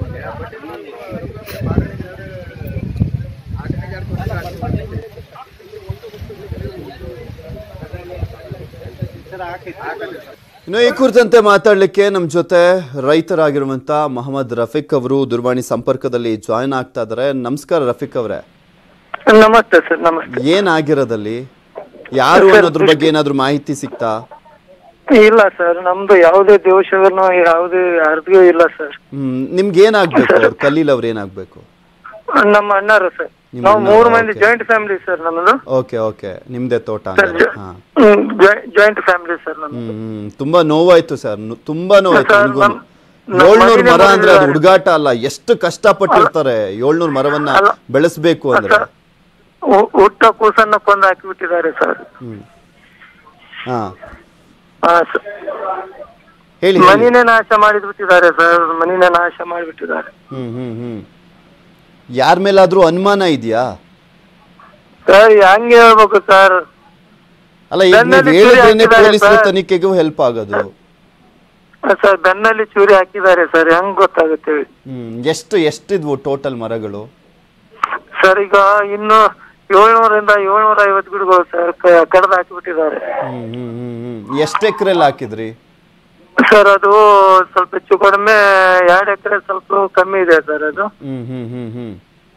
ಸರ್ ಹಾಕೈತಿ ಇನ್ನು ಈ ಕುರಿತಂತೆ ಮಾತಾಡಲಿಕ್ಕೆ ನಮ್ಮ ಜೊತೆ ರೈತರಾಗಿರುವಂಥ ಮೊಹಮ್ಮದ್ ರಫೀಕ್ ಅವರು ದೂರವಾಣಿ ಸಂಪರ್ಕದಲ್ಲಿ ಜಾಯ್ನ್ ಆಗ್ತಾ ಇದ್ದಾರೆ ನಮಸ್ಕಾರ ರಫೀಕ್ ಅವರೇ ನಮಸ್ತೆ ಸರ್ ನಮಸ್ತೆ ಏನಾಗಿರೋದಲ್ಲಿ ಯಾರು ಅನ್ನೋದ್ರ ಬಗ್ಗೆ ಏನಾದರೂ ಮಾಹಿತಿ ಸಿಗ್ತಾ ಇಲ್ಲ ಸರ್ ನಮ್ದು ಯಾವುದೇ ದೋಷವನ್ನು ಯಾವುದೇ ಯಾರ್ದಿಗೂ ಇಲ್ಲ ಸರ್ ಹ್ಮ್ ನಿಮ್ಗೆ ಏನಾಗ್ಬೇಕು ಅವ್ರು ಕಲೀಲ್ ಅವ್ರು ಏನಾಗ್ಬೇಕು ನಮ್ಮ ಅಣ್ಣರು ಸರ್ ನಿಮ್ಮ ನಾವು ಅಣ್ಣರು, ಮೂರು ಮಂದಿ okay. ಜಾಯಿಂಟ್ ಫ್ಯಾಮಿಲಿ ಸರ್ ನಮ್ಮದು ಓಕೆ ಓಕೆ ನಿಮ್ದೇ ತೋಟ ಸರ್ ಹಂಗಾರೆ ಹಾ ಜಾಯಿಂಟ್ ಫ್ಯಾಮಿಲಿ ಸರ್ ನಮ್ದು ಹ್ಮ್ ಹ್ಮ್. ತುಂಬಾ ನೋವಾಯ್ತು ಸರ್ ನು- ತುಂಬಾ ನೋವಾಯ್ತು ಸರ್, ನನಗೂ ನಮ್- ನಮ್ಮ ಏಳ್ನೂರು ಮನೆನೇ ಮರ ಅಂದ್ರೆ ಅದು ಮಾಡಿದ್ದಾರೆ. ಹುಡುಗಾಟ ಅಲ್ಲ ಎಷ್ಟು ಕಷ್ಟಪಟ್ಟಿರ್ತಾರೆ ಏಳ್ನೂರು ಮರವನ್ನ ಅಲ್ಲ. ಬೆಳೆಸ್ಬೇಕು ಅಂದ್ರೆ ಸರ್, ಹು- ಹುಟ್ಟ ಕೂಸನ್ನ ಕೊಂದು ಹಾಕಿಬಿಟ್ಟಿದ್ದಾರೆ ಸರ್ ಹ್ಮ್ ಹಾ ಹಾ ಸರ್ ಹೇಳಿ ಹೇಳಿ ಮನಿನೇ ನಾಶ ಮಾಡಿಬಿಟ್ಟಿದ್ದಾರೆ ಸರ್ ಮನಿನೇ ನಾಶ ಮಾಡಿಬಿಟ್ಟಿದ್ದಾರೆ ಹ್ಮ್ ಹ್ಮ್ ಹ್ಮ್ ಯಾರ ಮೇಲಾದ್ರೂ ಅನುಮಾನ ಇದೆಯಾ ಸರ್ ಹೆಂಗೆ ಹೇಳ್ಬೇಕು ಸರ್ ಅಲ್ಲ ಈಗ ನೀವು ನನ್ನಲ್ಲಿ ಹೇಳಿದ್ರೇನೆ ಚೂರಿ ಹಾಕಿದ್ದಾರೆ ಪೊಲೀಸರ ಸರ್. ತನಿಖೆಗೂ ಹೆಲ್ಪ್ ಆಗೋದು ಸರ್ ಬೆನ್ನಲ್ಲಿ ಚೂರಿ ಹಾಕಿದ್ದಾರೆ ಸರ್ ಹೆಂಗ್ ಗೊತ್ತಾಗುತ್ತೆ ಹೇಳಿ? ಹ್ಮ್ ಎಷ್ಟು ಎಷ್ಟಿದ್ವು ಟೋಟಲ್ ಮರಗಳು ಸರ್ ಈಗ ಇನ್ನು ಏಳ್ನೂರಿಂದ ಏಳ್ನೂರ ಐವತ್ತು ಗಿಡಗಳು ಸರ್ ಕಡ್ದು ಹಾಕಿಬಿಟ್ಟಿದ್ದಾರೆ ಹ್ಮ್ ಹ್ಮ್ ಹ್ಮ್ ಹ್ಮ್ ಎಷ್ಟು ಎಕರೆಲ್ಲಿ ಹಾಕಿದ್ರಿ ಸರ್ ಅದು ಸ್ವಲ್ಪ ಹೆಚ್ಚು ಕಡಿಮೆ ಎರಡು ಎಕರೆ ಸ್ವಲ್ಪ ಕಮ್ಮಿ ಇದೆ ಸರ್ ಅದು ಹ್ಮ್ ಹ್ಮ್ ಹ್ಮ್ ಹ್ಮ್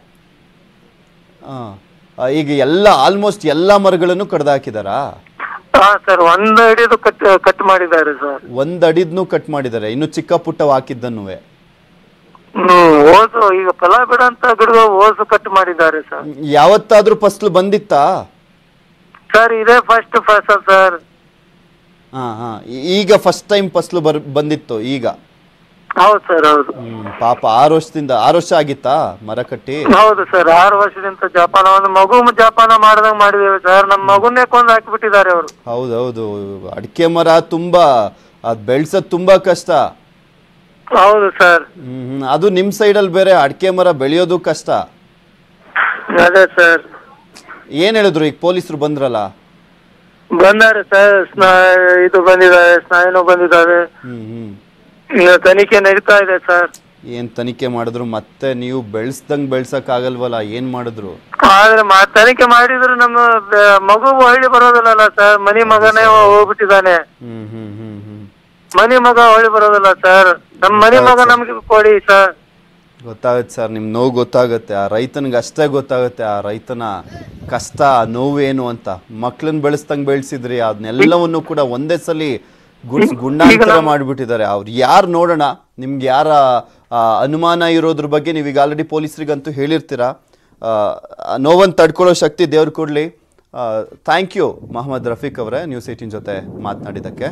ಆ, ಆ, ಈಗ ಎಲ್ಲ ಆಲ್ಮೋಸ್ಟ್ ಎಲ್ಲ ಮರಗಳನ್ನು ಕಡ್ದು ಹಾಕಿದಾರಾ ಹಾ ಸರ್ ಒಂದು ಅಡಿದು ಕಟ್ ಕಟ್ ಮಾಡಿದ್ದಾರೆ ಸರ್ ಒಂದ್ ಅಡಿದ್ನು ಕಟ್ ಮಾಡಿದ್ದಾರೆ ಇನ್ನು ಚಿಕ್ಕ ಪುಟ್ಟ ಹಾಕಿದ್ದನ್ನು ಹ್ಮ್ ಓಸು ಈಗ ಫಲ ಬಿಡಂತ ಗಿಡಗಳು ಓಸು ಕಟ್ ಮಾಡಿದ್ದಾರೆ ಸರ್ ಯಾವತ್ತಾದ್ರೂ ಫಸ್ಲು ಬಂದಿತ್ತಾ ಸರ್ ಇದೇ ಫಸ್ಟ್ ಫಸಲ್ ಸರ್ ಹಾ ಹಾ ಈ- ಈಗ ಫಸ್ಟ್ ಟೈಮ್ ಫಸ್ಲು ಬರ್ ಬಂದಿತ್ತು ಈಗ ಹೌದು ಸರ್ ಹೌದು ಹ್ಮ್ ಪಾಪ ಆರು ವರ್ಷದಿಂದ ಆರು ವರ್ಷ ಆಗಿತ್ತಾ ಮರ ಕಟ್ಟಿ ಹೌದು ಸರ್ ಆರು ವರ್ಷದಿಂದ ಜಪಾನ ಒಂದು ಮಗು ಜಪಾನ ಮಾಡ್ದಂಗ್ ಮಾಡಿದೇವೆ ಸರ್ ನಮ್ಮ ಮಗುನ್ನೇ ಕೊಂದು ಹಾಕಿಬಿಟ್ಟಿದ್ದಾರೆ ಅವರು ಹೌದೌದು ಅಡಿಕೆ ಮರ ತುಂಬಾ ಅದ್ ಬೆಳ್ಸೋದ್ ತುಂಬಾ ಕಷ್ಟ ಹೌದು ಸರ್ ಹ್ಮ್ ಹ್ಮ್. ಅದು ನಿಮ್ ಸೈಡಲ್ಲಿ ಬೇರೆ ಅಡಿಕೆ ಮರ ಬೆಳೆಯೋದು ಕಷ್ಟ ಅದೇ ಸರ್ ಏನ್ ಹೇಳಿದ್ರು ಈಗ ಪೊಲೀಸರು ಬಂದ್ರಲ್ಲ ಬಂದಾರೆ ಸರ್ ಸ್ನಾ ಇದು ಬಂದಿದ್ದಾರೆ ಸ್ನಾಯುನು ಬಂದಿದ್ದಾವೆ ಹ್ಮ್ ಹ್ಮ್ ಈಗ ತನಿಖೆ ನಡೀತಾ ಇದೆ ಸರ್ ಏನ್ ತನಿಖೆ ಮಾಡಿದ್ರು ಮತ್ತೆ ನೀವು ಬೆಳೆಸ್ದಂಗ್ ಬೆಳ್ಸಕ್ ಆಗಲ್ವಲ್ಲ ಏನ್ ಮಾಡಿದ್ರು ಆದ್ರೆ ಮಾ- ತನಿಖೆ ಮಾಡಿದ್ರು ನಮ್ಮ ಬ- ಮಗು ಹೊಳ್ಳಿ ಬರೋದಿಲ್ಲಲ್ಲ ಸರ್ ಮನಿ ಮಗನೇ ಹೋಗ್ಬಿಟ್ಟಿದ್ದಾನೆ ಹ್ಮ್ ಹ್ಮ್ ಹ್ಮ್ ಹ್ಮ್ ಮನಿ ಮಗ ಹೊಳ್ಳಿ ಬರೋದಿಲ್ಲ ಸರ್ ನಮ್ಮ ಮನಿ ಮಗ ನಮ್ಗೆ ಕೊಡಿ ಸರ್ ಗೊತ್ತಾಗುತ್ತೆ ಸರ್ ನಿಮ್ ನೋವು ಗೊತ್ತಾಗುತ್ತೆ ಆ ರೈತನಿಗೆ ಅಷ್ಟೇ ಗೊತ್ತಾಗುತ್ತೆ ಆ ರೈತನ ಕಷ್ಟ ಆ ನೋವೇನು ಅಂತ ಮಕ್ಳನ್ನ ಬೆಳೆಸ್ದಂಗ್ ಬೆಳೆಸಿದ್ರಿ ಅದನ್ನೆಲ್ಲವನ್ನು ಕೂಡ ಒಂದೇ ಸಲಿ ಗುಡ್ಸ್ ಗುಂಡಾಂತರ ಮಾಡ್ಬಿಟ್ಟಿದ್ದಾರೆ ಅವ್ರು ಯಾರು ನೋಡೋಣ ನಿಮ್ಗೆ ಯಾರ ಆ, ಅನುಮಾನ ಇರೋದ್ರ ಬಗ್ಗೆ ನೀವೀಗ ಆಲ್ರೆಡಿ ಪೊಲೀಸರಿಗಂತೂ ಹೇಳಿರ್ತೀರಾ ಆ, ಆ ನೋವನ್ನು ತಡ್ಕೊಳ್ಳೋ ಶಕ್ತಿ ದೇವ್ರು ಕೊಡ್ಲಿ ಥ್ಯಾಂಕ್ ಯು ಮೊಹಮ್ಮದ್ ರಫೀಕ್ ಅವರೇ ನ್ಯೂಸ್ ಏಟಿನ್ ಜೊತೆ ಮಾತನಾಡಿದ್ದಕ್ಕೆ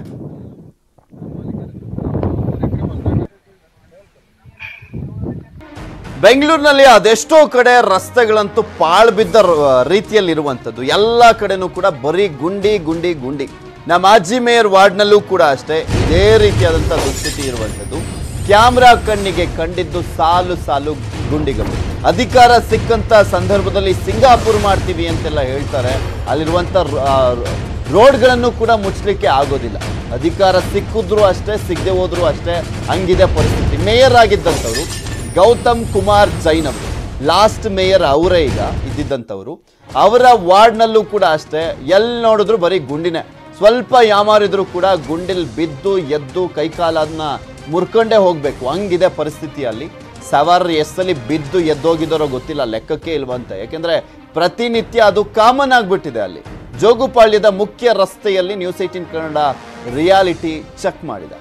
ಬೆಂಗಳೂರಿನಲ್ಲಿ ಅದೆಷ್ಟೋ ಕಡೆ ರಸ್ತೆಗಳಂತೂ ಪಾಳು ಬಿದ್ದ ರ- ರೀತಿಯಲ್ಲಿ ಇರುವಂಥದ್ದು ಎಲ್ಲ ಕಡೆನೂ ಕೂಡ ಬರೀ ಗುಂಡಿ ಗುಂಡಿ ಗುಂಡಿ ನಮ್ಮ ಮಾಜಿ ಮೇಯರ್ ವಾರ್ಡ್ನಲ್ಲೂ ಕೂಡ ಅಷ್ಟೇ ಇದೇ ರೀತಿಯಾದಂಥ ದುಸ್ಥಿತಿ ಇರುವಂಥದ್ದು ಕ್ಯಾಮ್ರಾ ಕಣ್ಣಿಗೆ ಕಂಡಿದ್ದು ಸಾಲು ಸಾಲು ಗುಂಡಿಗಳು ಅಧಿಕಾರ ಸಿಕ್ಕಂತ ಸಂದರ್ಭದಲ್ಲಿ ಸಿಂಗಾಪುರ್ ಮಾಡ್ತೀವಿ ಅಂತೆಲ್ಲ ಹೇಳ್ತಾರೆ ಅಲ್ಲಿರುವಂಥ ರೋಡ್ಗಳನ್ನು ಕೂಡ ಮುಚ್ಚಲಿಕ್ಕೆ ಆಗೋದಿಲ್ಲ ಅಧಿಕಾರ ಸಿಕ್ಕಿದ್ರು ಅಷ್ಟೇ ಸಿಗದೆ ಹೋದ್ರು ಅಷ್ಟೇ ಹಂಗಿದೆ ಪರಿಸ್ಥಿತಿ ಮೇಯರ್ ಆಗಿದ್ದಂಥವ್ರು ಗೌತಮ್ ಕುಮಾರ್ ಜೈನ್ ಅವರು ಲಾಸ್ಟ್ ಮೇಯರ್ ಅವರೇ ಈಗ ಇದ್ದಿದ್ದಂಥವ್ರು ಅವರ ವಾರ್ಡ್ನಲ್ಲೂ ಕೂಡ ಅಷ್ಟೇ ಎಲ್ಲಿ ನೋಡಿದ್ರು ಬರೀ ಗುಂಡಿನೇ ಸ್ವಲ್ಪ ಯಾಮಾರಿದ್ರು ಕೂಡ ಗುಂಡಿಲ್ ಬಿದ್ದು ಎದ್ದು ಕೈಕಾಲನ್ನ ಮುರ್ಕೊಂಡೇ ಹೋಗ್ಬೇಕು ಹಂಗಿದೆ ಪರಿಸ್ಥಿತಿಯಲ್ಲಿ ಸವಾರರು ಎಷ್ಟಲ್ಲಿ ಬಿದ್ದು ಎದ್ದೋಗಿದ್ದಾರೋ ಗೊತ್ತಿಲ್ಲ ಲೆಕ್ಕಕ್ಕೆ ಇಲ್ವಂತೆ ಯಾಕೆಂದ್ರೆ ಪ್ರತಿನಿತ್ಯ ಅದು ಕಾಮನ್ ಆಗ್ಬಿಟ್ಟಿದೆ ಅಲ್ಲಿ ಜೋಗುಪಾಳ್ಯದ ಮುಖ್ಯ ರಸ್ತೆಯಲ್ಲಿ news eighteen Kannada reality check ಮಾಡಿದೆ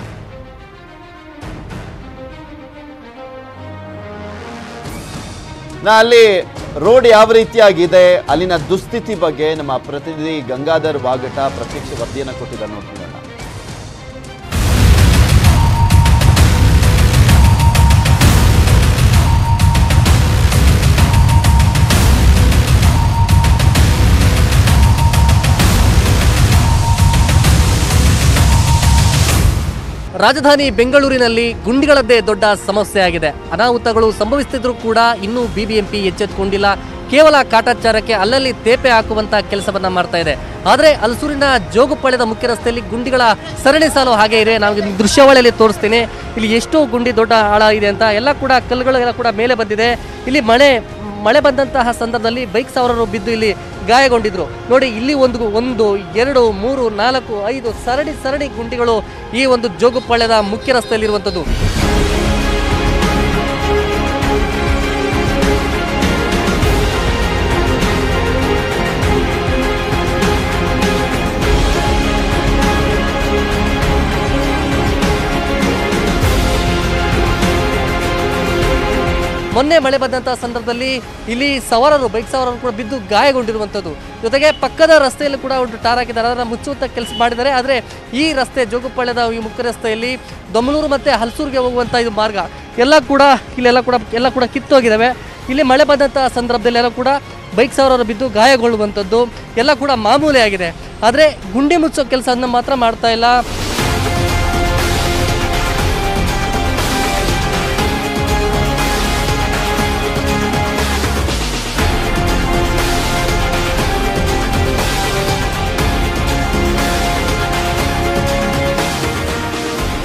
ನಾ ಅಲ್ಲಿ ರೋಡ್ ಯಾವ ರೀತಿಯಾಗಿದೆ ಅಲ್ಲಿನ ದುಸ್ಥಿತಿ ಬಗ್ಗೆ ನಮ್ಮ ಪ್ರತಿನಿಧಿ ಗಂಗಾಧರ್ ವಾಗಟ ಪ್ರತ್ಯಕ್ಷ ವರದಿಯನ್ನು ಕೊಟ್ಟಿದ್ದಾರೆ ನೋಡ್ಕೊಳ್ಳೋಣ ರಾಜಧಾನಿ ಬೆಂಗಳೂರಿನಲ್ಲಿ ಗುಂಡಿಗಳದ್ದೇ ದೊಡ್ಡ ಸಮಸ್ಯೆ ಆಗಿದೆ ಅನಾಹುತಗಳು ಸಂಭವಿಸುತ್ತಿದ್ರೂ ಕೂಡ ಇನ್ನೂ ಬಿಬಿಎಂಪಿ ಎಚ್ಚೆತ್ತುಕೊಂಡಿಲ್ಲ ಕೇವಲ ಕಾಟಾಚಾರಕ್ಕೆ ಅಲ್ಲಲ್ಲಿ ತೇಪೆ ಹಾಕುವಂತ ಕೆಲಸವನ್ನ ಮಾಡ್ತಾ ಇದೆ ಆದರೆ ಹಲಸೂರಿನ ಜೋಗುಪಾಳ್ಯದ ಮುಖ್ಯ ರಸ್ತೆಯಲ್ಲಿ ಗುಂಡಿಗಳ ಸರಣಿ ಸಾಲು ಹಾಗೆ ಇದೆ ನಾವು ನಿಮ್ಗೆ ದೃಶ್ಯಾವಳಿಯಲ್ಲಿ ತೋರಿಸ್ತೀನಿ ಇಲ್ಲಿ ಎಷ್ಟೋ ಗುಂಡಿ ದೊಡ್ಡ ಆಳ ಇದೆ ಅಂತ ಎಲ್ಲ ಕೂಡ ಕಲ್ಲುಗಳು ಎಲ್ಲ ಕೂಡ ಮೇಲೆ ಬಂದಿದೆ ಇಲ್ಲಿ ಮಳೆ ಮಳೆ ಬಂದಂತಹ ಸಂದರ್ಭದಲ್ಲಿ ಬೈಕ್ ಸವಾರರು ಬಿದ್ದು ಇಲ್ಲಿ ಗಾಯಗೊಂಡಿದ್ರು ನೋಡಿ ಇಲ್ಲಿ ಒಂದು ಒಂದು ಎರಡು ಮೂರು ನಾಲ್ಕು ಐದು ಸರಣಿ ಸರಣಿ ಗುಂಡಿಗಳು ಈ ಒಂದು ಜೋಗುಪಾಳ್ಯದ ಮುಖ್ಯ ರಸ್ತೆಯಲ್ಲಿರುವಂಥದ್ದು ಮೊನ್ನೆ ಮಳೆ ಬಂದಂತಹ ಸಂದರ್ಭದಲ್ಲಿ ಇಲ್ಲಿ ಸವಾರರು ಬೈಕ್ ಸವಾರರು ಕೂಡ ಬಿದ್ದು ಗಾಯಗೊಂಡಿರುವಂಥದ್ದು ಜೊತೆಗೆ ಪಕ್ಕದ ರಸ್ತೆಯಲ್ಲಿ ಕೂಡ ಒಂದು ಟಾರ್ ಹಾಕಿದ್ದಾರೆ ಅದನ್ನು ಮುಚ್ಚುವಂತ ಕೆಲಸ ಮಾಡಿದ್ದಾರೆ ಆದರೆ ಈ ರಸ್ತೆ ಜೋಗುಪಾಳ್ಯದ ಈ ಮುಖ್ಯ ರಸ್ತೆಯಲ್ಲಿ ದೊಮ್ಮಲೂರು ಮತ್ತೆ ಹಲಸೂರಿಗೆ ಹೋಗುವಂತ ಇದು ಮಾರ್ಗ ಎಲ್ಲ ಕೂಡ ಇಲ್ಲೆಲ್ಲ ಕೂಡ ಎಲ್ಲ ಕೂಡ ಕಿತ್ತೋಗಿದ್ದಾವೆ ಇಲ್ಲಿ ಮಳೆ ಬಂದಂತಹ ಸಂದರ್ಭದಲ್ಲಿ ಎಲ್ಲ ಕೂಡ ಬೈಕ್ ಸವಾರರು ಬಿದ್ದು ಗಾಯಗೊಳ್ಳುವಂಥದ್ದು ಎಲ್ಲ ಕೂಡ ಮಾಮೂಲಿ ಆಗಿದೆ ಆದರೆ ಗುಂಡಿ ಮುಚ್ಚೋ ಕೆಲಸವನ್ನು ಮಾತ್ರ ಮಾಡ್ತಾ ಇಲ್ಲ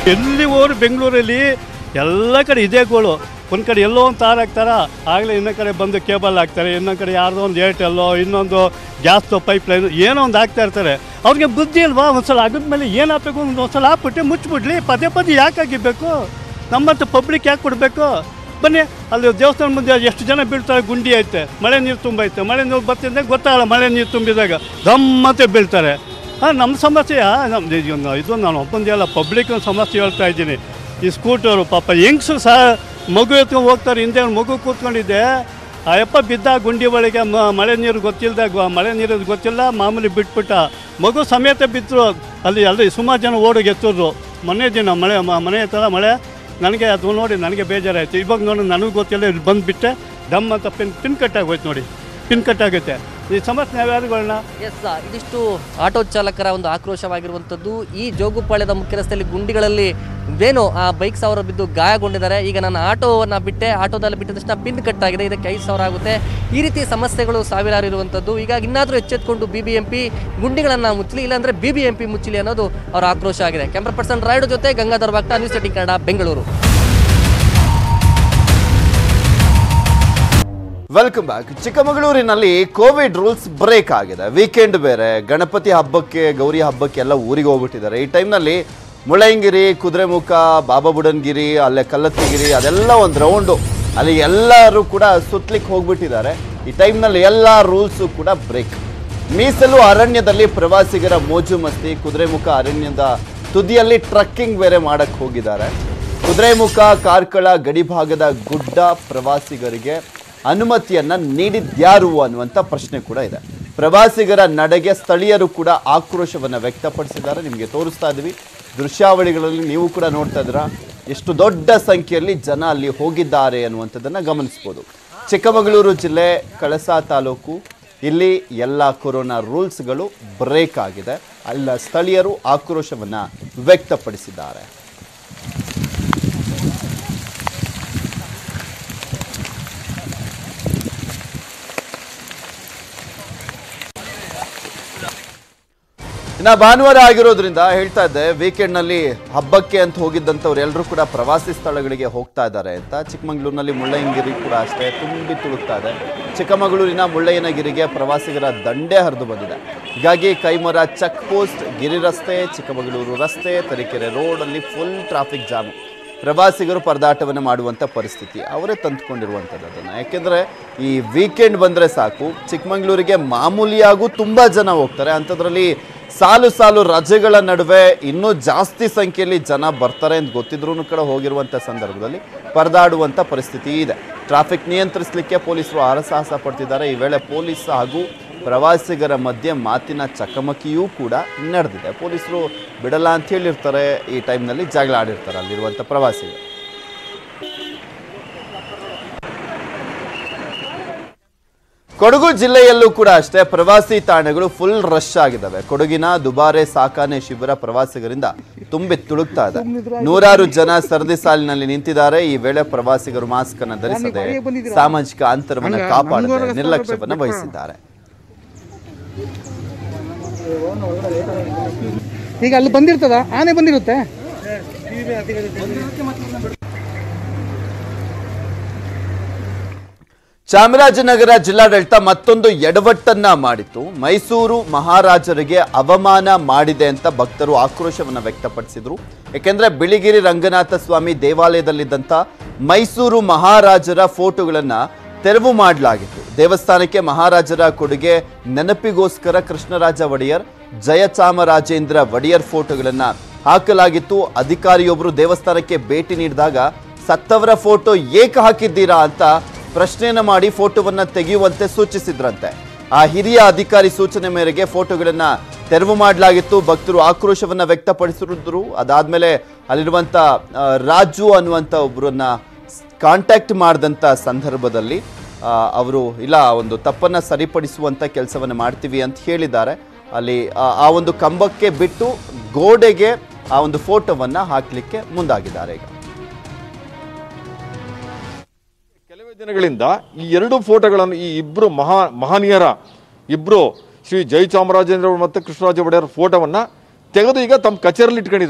ಎಲ್ಲಿ ಹೋದ್ರು ಬೆಂಗಳೂರಲ್ಲಿ ಎಲ್ಲ ಕಡೆ ಇದೇ ಗೋಳು ಒಂದು ಕಡೆ ಎಲ್ಲೋ ಒಂದು ತಾರ್ ಹಾಕ್ತಾರ ಆಗಲೇ ಇನ್ನೊಂದು ಕಡೆ ಬಂದು ಕೇಬಲ್ ಹಾಕ್ತಾರೆ ಇನ್ನೊಂದು ಕಡೆ ಯಾರ್ದೋ ಒಂದು ಏರ್ಟೆಲ್ಲೋ ಇನ್ನೊಂದು ಗ್ಯಾಸ್ದು ಪೈಪ್ ಲೈನ್ ಏನೋ ಒಂದು ಹಾಕ್ತಾ ಇರ್ತಾರೆ ಅವ್ರಿಗೆ ಬುದ್ಧಿ ಅಲ್ವಾ ಒಂದ್ಸಲ ಆಗದ ಮೇಲೆ ಏನು ಹಾಕ್ಬೇಕು ಒಂದು ಒಂದ್ಸಲ ಹಾಕ್ಬಿಟ್ಟು ಮುಚ್ಚಿಬಿಡ್ಲಿ ಪದೇ ಪದೇ ಯಾಕೆ ಆಗಿಬೇಕು ನಮ್ಮಂತ ಪಬ್ಲಿಕ್ ಯಾಕೆ ಕೊಡಬೇಕು ಬನ್ನಿ ಅಲ್ಲಿ ದೇವಸ್ಥಾನ ಮುಂದೆ ಎಷ್ಟು ಜನ ಬೀಳ್ತಾರೆ ಗುಂಡಿ ಐತೆ ಮಳೆ ನೀರು ತುಂಬೈತೆ ಮಳೆ ನೀರು ಬರ್ತಿದ್ದೆ ಗೊತ್ತಾಗಲ್ಲ ಮಳೆ ನೀರು ತುಂಬಿದಾಗ ಗಮ್ಮತ್ತೆ ಬೀಳ್ತಾರೆ ಹಾಂ ನಮ್ಮ ಸಮಸ್ಯೆಯ ನಮ್ಮ ಇದು ಇದು ನಾನು ಒಬ್ಬಂದೇ ಅಲ್ಲ ಪಬ್ಲಿಕ್ ಸಮಸ್ಯೆ ಹೇಳ್ತಾ ಇದ್ದೀನಿ ಈ ಸ್ಕೂಟರು ಪಾಪ ಹೆಂಗ್ಸು ಸಹ ಮಗು ಎತ್ಕೊಂಡು ಹೋಗ್ತಾರೆ ಹಿಂದೆ ಒಂದು ಮಗು ಕೂತ್ಕೊಂಡಿದ್ದೆ ಆ ಯಪ್ಪ ಬಿದ್ದ ಗುಂಡಿ ಒಳಗೆ ಮ- ಮಳೆ ನೀರು ಗೊತ್ತಿಲ್ದಾಗ ಮಳೆ ನೀರು ಗೊತ್ತಿಲ್ಲ ಮಾಮೂಲಿ ಬಿಟ್ಬಿಟ್ಟ ಮಗು ಸಮೇತ ಬಿದ್ದರು ಅಲ್ಲಿ ಅಲ್ಲಿ ಸುಮಾರು ಜನ ಓಡಿಗೆ ಎತ್ತಿದ್ರು ಮೊನ್ನೆ ದಿನ ಮಳೆ ಮ- ಮನೆ ಹತ್ರ ಮಳೆ ನನಗೆ ಅದು ನೋಡಿ ನನಗೆ ಬೇಜಾರಾಯಿತು ಇವಾಗ ನೋಡಿ ನನಗೂ ಗೊತ್ತಿಲ್ಲ ಇಲ್ಲಿ ಬಂದುಬಿಟ್ಟೆ ಡಮ್ ಅಂತ ಪಿನ್ ಪಿನ್ ಕಟ್ಟಾಗೋಯ್ತು ನೋಡಿ ಪಿನ್ ಕಟ್ಟಾಗುತ್ತೆ ಈ ಸಮಸ್ಯೆ ಯಾವ್ಯಾರುಗಳನ್ನ ಎಸ್ ಇದಿಷ್ಟು ಆಟೋ ಚಾಲಕರ ಒಂದು ಆಕ್ರೋಶವಾಗಿರುವಂಥದ್ದು ಈ ಜೋಗುಪಾಳ್ಯದ ಮುಖ್ಯ ರಸ್ತೆಯಲ್ಲಿ ಗುಂಡಿಗಳಲ್ಲಿ ಏನು ಆ ಬೈಕ್ ಸಾವಿರ ಬಿದ್ದು ಗಾಯಗೊಂಡಿದ್ದಾರೆ ಈಗ ನಾನು ಆಟೋವನ್ನು ಬಿಟ್ಟೆ ಆಟೋದಲ್ಲಿ ಬಿಟ್ಟ ತಕ್ಷಣ ಪಿನ್ ಕಟ್ಟಾಗಿದೆ ಇದಕ್ಕೆ ಐದು ಸಾವಿರ ಆಗುತ್ತೆ ಈ ರೀತಿ ಸಮಸ್ಯೆಗಳು ಸಾವಿರಾರು ಇರುವಂಥದ್ದು ಈಗ ಇನ್ನಾದರೂ ಎಚ್ಚೆತ್ಕೊಂಡು ಬಿ ಬಿ ಎಂ ಪಿ ಗುಂಡಿಗಳನ್ನು ಮುಚ್ಚಲಿ ಇಲ್ಲಾಂದರೆ ಬಿ ಬಿ ಎಂ ಪಿ ಮುಚ್ಚಲಿ ಅನ್ನೋದು ಅವರ ಆಕ್ರೋಶ ಆಗಿದೆ ಕ್ಯಾಮ್ರಾ ಪರ್ಸನ್ ರಾಯ್ಡು ಜೊತೆ Gangadhar Bhakta news eighteen Kannada Bengaluru welcome back ಚಿಕ್ಕಮಗಳೂರಿನಲ್ಲಿ ಕೋವಿಡ್ ರೂಲ್ಸ್ ಬ್ರೇಕ್ ಆಗಿದೆ ವೀಕೆಂಡ್ ಬೇರೆ ಗಣಪತಿ ಹಬ್ಬಕ್ಕೆ ಗೌರಿ ಹಬ್ಬಕ್ಕೆ ಎಲ್ಲ ಊರಿಗೆ ಹೋಗ್ಬಿಟ್ಟಿದ್ದಾರೆ ಈ ಟೈಮ್ನಲ್ಲಿ ಮುಳ್ಳಯ್ಯನಗಿರಿ ಕುದುರೆಮುಖ ಬಾಬಾ ಬುಡನ್ಗಿರಿ ಅಲ್ಲೇ ಕಲ್ಲತ್ತಿಗಿರಿ ಅದೆಲ್ಲ ಒಂದು ರೌಂಡು ಅಲ್ಲಿ ಎಲ್ಲರೂ ಕೂಡ ಸುತ್ತಲಿಕ್ಕೆ ಹೋಗ್ಬಿಟ್ಟಿದ್ದಾರೆ ಈ ಟೈಮ್ನಲ್ಲಿ ಎಲ್ಲ ರೂಲ್ಸು ಕೂಡ ಬ್ರೇಕ್ ಮೀಸಲು ಅರಣ್ಯದಲ್ಲಿ ಪ್ರವಾಸಿಗರ ಮೋಜು ಮಸ್ತಿ ಕುದುರೆಮುಖ ಅರಣ್ಯದ ತುದಿಯಲ್ಲಿ ಟ್ರಕ್ಕಿಂಗ್ ಬೇರೆ ಮಾಡಕ್ಕೆ ಹೋಗಿದ್ದಾರೆ ಕುದುರೆಮುಖ ಕಾರ್ಕಳ ಗಡಿಭಾಗದ ಗುಡ್ಡ ಪ್ರವಾಸಿಗರಿಗೆ ಅನುಮತಿಯನ್ನ ನೀಡಿದ್ಯಾರು ಅನ್ನುವಂಥ ಪ್ರಶ್ನೆ ಕೂಡ ಇದೆ ಪ್ರವಾಸಿಗರ ನಡೆಗೆ ಸ್ಥಳೀಯರು ಕೂಡ ಆಕ್ರೋಶವನ್ನ ವ್ಯಕ್ತಪಡಿಸಿದ್ದಾರೆ ನಿಮಗೆ ತೋರಿಸ್ತಾ ಇದ್ವಿ ದೃಶ್ಯಾವಳಿಗಳಲ್ಲಿ ನೀವು ಕೂಡ ನೋಡ್ತಾ ಇದ್ದೀರಾ ಎಷ್ಟು ದೊಡ್ಡ ಸಂಖ್ಯೆಯಲ್ಲಿ ಜನ ಅಲ್ಲಿ ಹೋಗಿದ್ದಾರೆ ಅನ್ನುವಂಥದ್ದನ್ನ ಗಮನಿಸ್ಬೋದು ಚಿಕ್ಕಮಗಳೂರು ಜಿಲ್ಲೆ ಕಳಸಾ ತಾಲೂಕು ಇಲ್ಲಿ ಎಲ್ಲ ಕೊರೋನಾ ರೂಲ್ಸ್ಗಳು ಬ್ರೇಕ್ ಆಗಿದೆ ಅಲ್ಲ ಸ್ಥಳೀಯರು ಆಕ್ರೋಶವನ್ನ ವ್ಯಕ್ತಪಡಿಸಿದ್ದಾರೆ ಇನ್ನ ಭಾನುವಾರ ಆಗಿರೋದ್ರಿಂದ ಹೇಳ್ತಾ ಇದ್ದೆ ವೀಕೆಂಡ್ ನಲ್ಲಿ ಹಬ್ಬಕ್ಕೆ ಅಂತ ಹೋಗಿದ್ದಂಥವ್ರು ಎಲ್ಲರೂ ಕೂಡ ಪ್ರವಾಸಿ ಸ್ಥಳಗಳಿಗೆ ಹೋಗ್ತಾ ಇದ್ದಾರೆ ಅಂತ ಚಿಕ್ಕಮಗಳೂರಿನಲ್ಲಿ ಮುಳ್ಳಯ್ಯನಗಿರಿ ಕೂಡ ಅಷ್ಟೇ ತುಂಬಿ ತುಳುಕ್ತಾ ಇದೆ ಚಿಕ್ಕಮಗಳೂರಿನ ಮುಳ್ಳಯ್ಯನಗಿರಿಗೆ ಪ್ರವಾಸಿಗರ ದಂಡೆ ಹರಿದು ಬಂದಿದೆ ಹೀಗಾಗಿ ಕೈಮರ ಚೆಕ್ ಪೋಸ್ಟ್ ಗಿರಿ ರಸ್ತೆ ಚಿಕ್ಕಮಗಳೂರು ರಸ್ತೆ ತರೀಕೆರೆ ರೋಡ್ ಅಲ್ಲಿ ಫುಲ್ ಟ್ರಾಫಿಕ್ ಜಾಮ್ ಪ್ರವಾಸಿಗರು ಪರದಾಟವನ್ನು ಮಾಡುವಂಥ ಪರಿಸ್ಥಿತಿ ಅವರೇ ತಂದುಕೊಂಡಿರುವಂಥದ್ದು ಅದನ್ನು ಯಾಕೆಂದರೆ ಈ ವೀಕೆಂಡ್ ಬಂದರೆ ಸಾಕು ಚಿಕ್ಕಮಗಳೂರಿಗೆ ಮಾಮೂಲಿಯಾಗೂ ತುಂಬ ಜನ ಹೋಗ್ತಾರೆ ಅಂಥದ್ರಲ್ಲಿ ಸಾಲು ಸಾಲು ರಜೆಗಳ ನಡುವೆ ಇನ್ನೂ ಜಾಸ್ತಿ ಸಂಖ್ಯೆಯಲ್ಲಿ ಜನ ಬರ್ತಾರೆ ಅಂತ ಗೊತ್ತಿದ್ರೂ ಕೂಡ ಹೋಗಿರುವಂಥ ಸಂದರ್ಭದಲ್ಲಿ ಪರದಾಡುವಂಥ ಪರಿಸ್ಥಿತಿ ಇದೆ ಟ್ರಾಫಿಕ್ ನಿಯಂತ್ರಿಸಲಿಕ್ಕೆ ಪೊಲೀಸರು ಹರಸಾಹಸ ಪಡ್ತಿದ್ದಾರೆ ಈ ವೇಳೆ ಪೊಲೀಸ್ ಹಾಗೂ ಪ್ರವಾಸಿಗರ ಮಧ್ಯೆ ಮಾತಿನ ಚಕಮಕಿಯೂ ಕೂಡ ನಡೆದಿದೆ ಪೊಲೀಸರು ಬಿಡಲ್ಲ ಅಂತ ಹೇಳಿರ್ತಾರೆ ಈ ಟೈಮ್ನಲ್ಲಿ ಜಗಳ ಆಡಿರ್ತಾರೆ ಅಲ್ಲಿರುವಂಥ ಪ್ರವಾಸಿಗರು ಕೊಡಗು ಜಿಲ್ಲೆಯಲ್ಲೂ ಕೂಡ ಅಷ್ಟೇ ಪ್ರವಾಸಿ ತಾಣಗಳು ಫುಲ್ ರಶ್ ಆಗಿದ್ದಾವೆ ಕೊಡಗಿನ ದುಬಾರೆ ಸಾಕಾನೆ ಶಿಬಿರ ಪ್ರವಾಸಿಗರಿಂದ ತುಂಬಿ ತುಳುಕ್ತಾ ಇದೆ ನೂರಾರು ಜನ ಸರದಿ ಸಾಲಿನಲ್ಲಿ ನಿಂತಿದ್ದಾರೆ ಈ ವೇಳೆ ಪ್ರವಾಸಿಗರು ಮಾಸ್ಕ್ ಅನ್ನು ಧರಿಸದೆ ಸಾಮಾಜಿಕ ಅಂತರವನ್ನು ಕಾಪಾಡದೆ ನಿರ್ಲಕ್ಷ್ಯವನ್ನು ವಹಿಸಿದ್ದಾರೆ ಈಗ ಅಲ್ಲಿ ಬಂದಿರ್ತದ ಆನೆ ಬಂದಿರುತ್ತೆ ಚಾಮರಾಜನಗರ ಜಿಲ್ಲಾಡಳಿತ ಮತ್ತೊಂದು ಎಡವಟ್ಟನ್ನ ಮಾಡಿತ್ತು ಮೈಸೂರು ಮಹಾರಾಜರಿಗೆ ಅವಮಾನ ಮಾಡಿದೆ ಅಂತ ಭಕ್ತರು ಆಕ್ರೋಶವನ್ನ ವ್ಯಕ್ತಪಡಿಸಿದ್ರು ಯಾಕೆಂದ್ರೆ ಬಿಳಿಗಿರಿ ರಂಗನಾಥ ಸ್ವಾಮಿ ದೇವಾಲಯದಲ್ಲಿದ್ದಂಥ ಮೈಸೂರು ಮಹಾರಾಜರ ಫೋಟೋಗಳನ್ನ ತೆರವು ಮಾಡಲಾಗಿತ್ತು ದೇವಸ್ಥಾನಕ್ಕೆ ಮಹಾರಾಜರ ಕೊಡುಗೆ ನೆನಪಿಗೋಸ್ಕರ ಕೃಷ್ಣರಾಜ ಒಡೆಯರ್ ಜಯಚಾಮರಾಜೇಂದ್ರ ಒಡೆಯರ್ ಫೋಟೋಗಳನ್ನ ಹಾಕಲಾಗಿತ್ತು ಅಧಿಕಾರಿಯೊಬ್ಬರು ದೇವಸ್ಥಾನಕ್ಕೆ ಭೇಟಿ ನೀಡಿದಾಗ ಸತ್ತವರ ಫೋಟೋ ಏಕೆ ಹಾಕಿದ್ದೀರಾ ಅಂತ ಪ್ರಶ್ನೆಯನ್ನ ಮಾಡಿ ಫೋಟೋವನ್ನ ತೆಗೆಯುವಂತೆ ಸೂಚಿಸಿದ್ರಂತೆ ಆ ಹಿರಿಯ ಅಧಿಕಾರಿ ಸೂಚನೆ ಮೇರೆಗೆ ಫೋಟೋಗಳನ್ನ ತೆರವು ಮಾಡಲಾಗಿತ್ತು ಭಕ್ತರು ಆಕ್ರೋಶವನ್ನ ವ್ಯಕ್ತಪಡಿಸಿದ್ರು ಅದಾದ್ಮೇಲೆ ಅಲ್ಲಿರುವಂತ ಆ, ರಾಜು ಅನ್ನುವಂತ ಒಬ್ಬರನ್ನ ಕಾಂಟ್ಯಾಕ್ಟ್ ಮಾಡಿದಂಥ ಸಂದರ್ಭದಲ್ಲಿ ಆ, ಅವರು ಇಲ್ಲ ಒಂದು ತಪ್ಪನ್ನ ಸರಿಪಡಿಸುವಂತ ಕೆಲಸವನ್ನು ಮಾಡ್ತೀವಿ ಅಂತ ಹೇಳಿದ್ದಾರೆ ಅಲ್ಲಿ ಆ ಆ ಒಂದು ಕಂಬಕ್ಕೆ ಬಿಟ್ಟು ಗೋಡೆಗೆ ಆ ಒಂದು ಫೋಟೋವನ್ನ ಹಾಕ್ಲಿಕ್ಕೆ ಮುಂದಾಗಿದ್ದಾರೆ ಈಗ ಕೆಲವೇ ದಿನಗಳಿಂದ ಈ ಎರಡು ಫೋಟೋಗಳನ್ನು ಈ ಇಬ್ಬರು ಮಹಾ ಮಹನೀಯರ ಇಬ್ಬರು ಶ್ರೀ ಜೈ ಚಾಮರಾಜೇಂದ್ರ ಮತ್ತು ಕೃಷ್ಣರಾಜ ಒಡೆಯರ್ ಫೋಟೋವನ್ನು ತೆಗೆದು ಈಗ ತಮ್ಮ ಕಚೇರಿಯಲ್ಲಿ ಇಟ್ಕೊಂಡಿದ್ದಾರೆ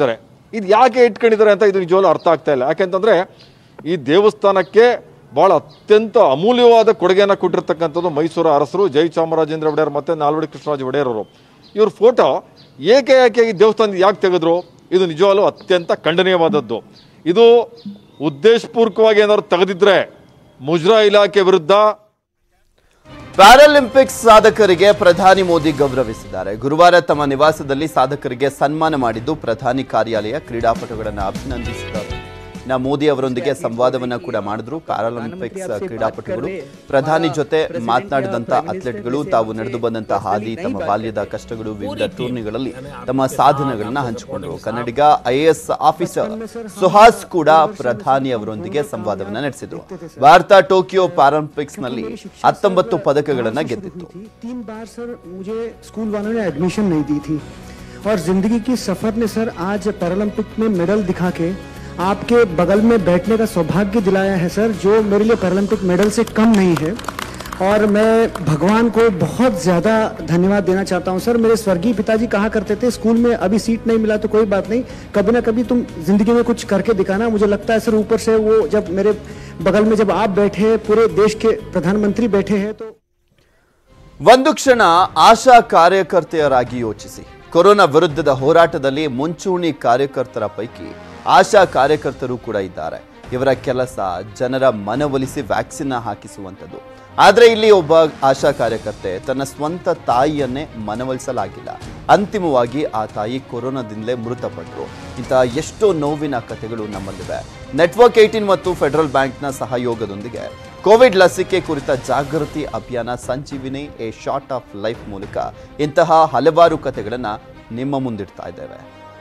ಇದು ಯಾಕೆ ಇಟ್ಕೊಂಡಿದ್ದಾರೆ ಅಂತ ಇದು ನಿಜವಾಗ್ಲೂ ಅರ್ಥ ಆಗ್ತಾ ಇಲ್ಲ ಯಾಕೆಂತಂದರೆ ಈ ದೇವಸ್ಥಾನಕ್ಕೆ ಭಾಳ ಅತ್ಯಂತ ಅಮೂಲ್ಯವಾದ ಕೊಡುಗೆಯನ್ನು ಕೊಟ್ಟಿರ್ತಕ್ಕಂಥದ್ದು ಮೈಸೂರು ಅರಸರು ಜೈ ಚಾಮರಾಜೇಂದ್ರ ಒಡೆಯರ್ ಮತ್ತು ನಾಲ್ವಡಿ ಕೃಷ್ಣರಾಜ ಒಡೆಯರ್ ಅವರು ಇವ್ರ ಫೋಟೋ ಏಕೆ ಯಾಕೆ ಈ ದೇವಸ್ಥಾನದ ಯಾಕೆ ತೆಗೆದ್ರು ಇದು ನಿಜವಾಗ್ಲೂ ಅತ್ಯಂತ ಖಂಡನೀಯವಾದದ್ದು ಇದು ಉದ್ದೇಶಪೂರ್ವಕವಾಗಿ ಏನಾದ್ರು ತೆಗೆದಿದ್ರೆ ಮುಜರಾ ಇಲಾಖೆ ವಿರುದ್ಧ ಪ್ಯಾರಾಲಿಂಪಿಕ್ಸ್ ಸಾಧಕರಿಗೆ ಪ್ರಧಾನಿ ಮೋದಿ ಗೌರವಿಸಿದ್ದಾರೆ ಗುರುವಾರ ತಮ್ಮ ನಿವಾಸದಲ್ಲಿ ಸಾಧಕರಿಗೆ ಸನ್ಮಾನ ಮಾಡಿದ್ದು ಪ್ರಧಾನಿ ಕಾರ್ಯಾಲಯ ಕ್ರೀಡಾಪಟುಗಳನ್ನು ಅಭಿನಂದಿಸಿದ್ದಾರೆ ಇನ್ನ ಮೋದಿ ಅವರೊಂದಿಗೆ ಸಂವಾದವನ್ನ ಕೂಡ ಮಾಡಿದ್ರು ಪ್ಯಾರಾಲಿಂಪಿಕ್ಸ್ ಕ್ರೀಡಾಪಟುಗಳು ಪ್ರಧಾನಿ ಜೊತೆ ಮಾತನಾಡಿದಂತ ಅಥ್ಲೆಟ್ಗಳು ತಾವು ನಡೆದು ಬಂದಂತ ಹಾದಿ ತಮ್ಮ ಬಾಲ್ಯದ ಕಷ್ಟಗಳು ವಿವಿಧ ಟೂರ್ನಿಗಳಲ್ಲಿ ತಮ್ಮ ಸಾಧನೆಗಳನ್ನ ಹಂಚಿಕೊಂಡರು ಕನ್ನಡಿಗ ಐಎಎಸ್ ಆಫೀಸರ್ ಸುಹಾಸ್ ಕೂಡ ಪ್ರಧಾನಿ ಅವರೊಂದಿಗೆ ಸಂವಾದವನ್ನ ನಡೆಸಿದ್ರು ಭಾರತ ಟೋಕಿಯೋ ಪ್ಯಾರಾಲಿಂಪಿಕ್ಸ್ ನಲ್ಲಿ ಹತ್ತೊಂಬತ್ತು ಪದಕಗಳನ್ನ ಗೆದ್ದಿತ್ತು तीन बार सर मुझे स्कूल वालों ने एडमिशन नहीं दी थी और जिंदगी की सफर ने सर आज पैरालंपिक में मेडल दिखा के आपके बगल में बैठने का सौभाग्य दिलाया है सर जो मेरे लिए पैरालंपिक मेडल से कम नहीं है और मैं भगवान को बहुत ज़्यादा धन्यवाद देना चाहता हूँ सर मेरे स्वर्गीय पिताजी कहा करते थे स्कूल में अभी सीट नहीं मिला तो कोई बात नहीं कभी ना कभी तुम जिंदगी में कुछ करके दिखाना मुझे लगता है सर ऊपर से वो जब मेरे बगल में जब आप बैठे हैं पूरे देश के प्रधानमंत्री बैठे हैं तो ಒಂದು ಕ್ಷಣ ಆಶಾ ಕಾರ್ಯಕರ್ತೆಯರಾಗಿ ಯೋಚಿಸಿ ಕೊರೋನಾ ವಿರುದ್ಧದ ಹೋರಾಟದಲ್ಲಿ ಮುಂಚೂಣಿ ಕಾರ್ಯಕರ್ತರ ಪೈಕಿ ಆಶಾ ಕಾರ್ಯಕರ್ತರು ಕೂಡ ಇದ್ದಾರೆ ಇವರ ಕೆಲಸ ಜನರ ಮನವೊಲಿಸಿ ವ್ಯಾಕ್ಸಿನ್ ಹಾಕಿಸುವಂಥದ್ದು ಆದರೆ ಇಲ್ಲಿ ಒಬ್ಬ ಆಶಾ ಕಾರ್ಯಕರ್ತೆ ತನ್ನ ಸ್ವಂತ ತಾಯಿಯನ್ನೇ ಮನವೊಲಿಸಲಾಗಿಲ್ಲ ಅಂತಿಮವಾಗಿ ಆ ತಾಯಿ ಕೊರೋನಾದಿಂದಲೇ ಮೃತಪಟ್ಟರು ಇಂತಹ ಎಷ್ಟೋ ನೋವಿನ ಕಥೆಗಳು ನಮ್ಮಲ್ಲಿವೆ ನೆಟ್ವರ್ಕ್ ಏಯ್ಟೀನ್ ಮತ್ತು ಫೆಡರಲ್ ಬ್ಯಾಂಕ್ನ ಸಹಯೋಗದೊಂದಿಗೆ ಕೋವಿಡ್ ಲಸಿಕೆ ಕುರಿತ ಜಾಗೃತಿ ಅಭಿಯಾನ Sanjeevini a shot of life ಮೂಲಕ ಇಂತಹ ಹಲವಾರು ಕಥೆಗಳನ್ನು ನಿಮ್ಮ ಮುಂದಿಡ್ತಾ ಇದ್ದೇವೆ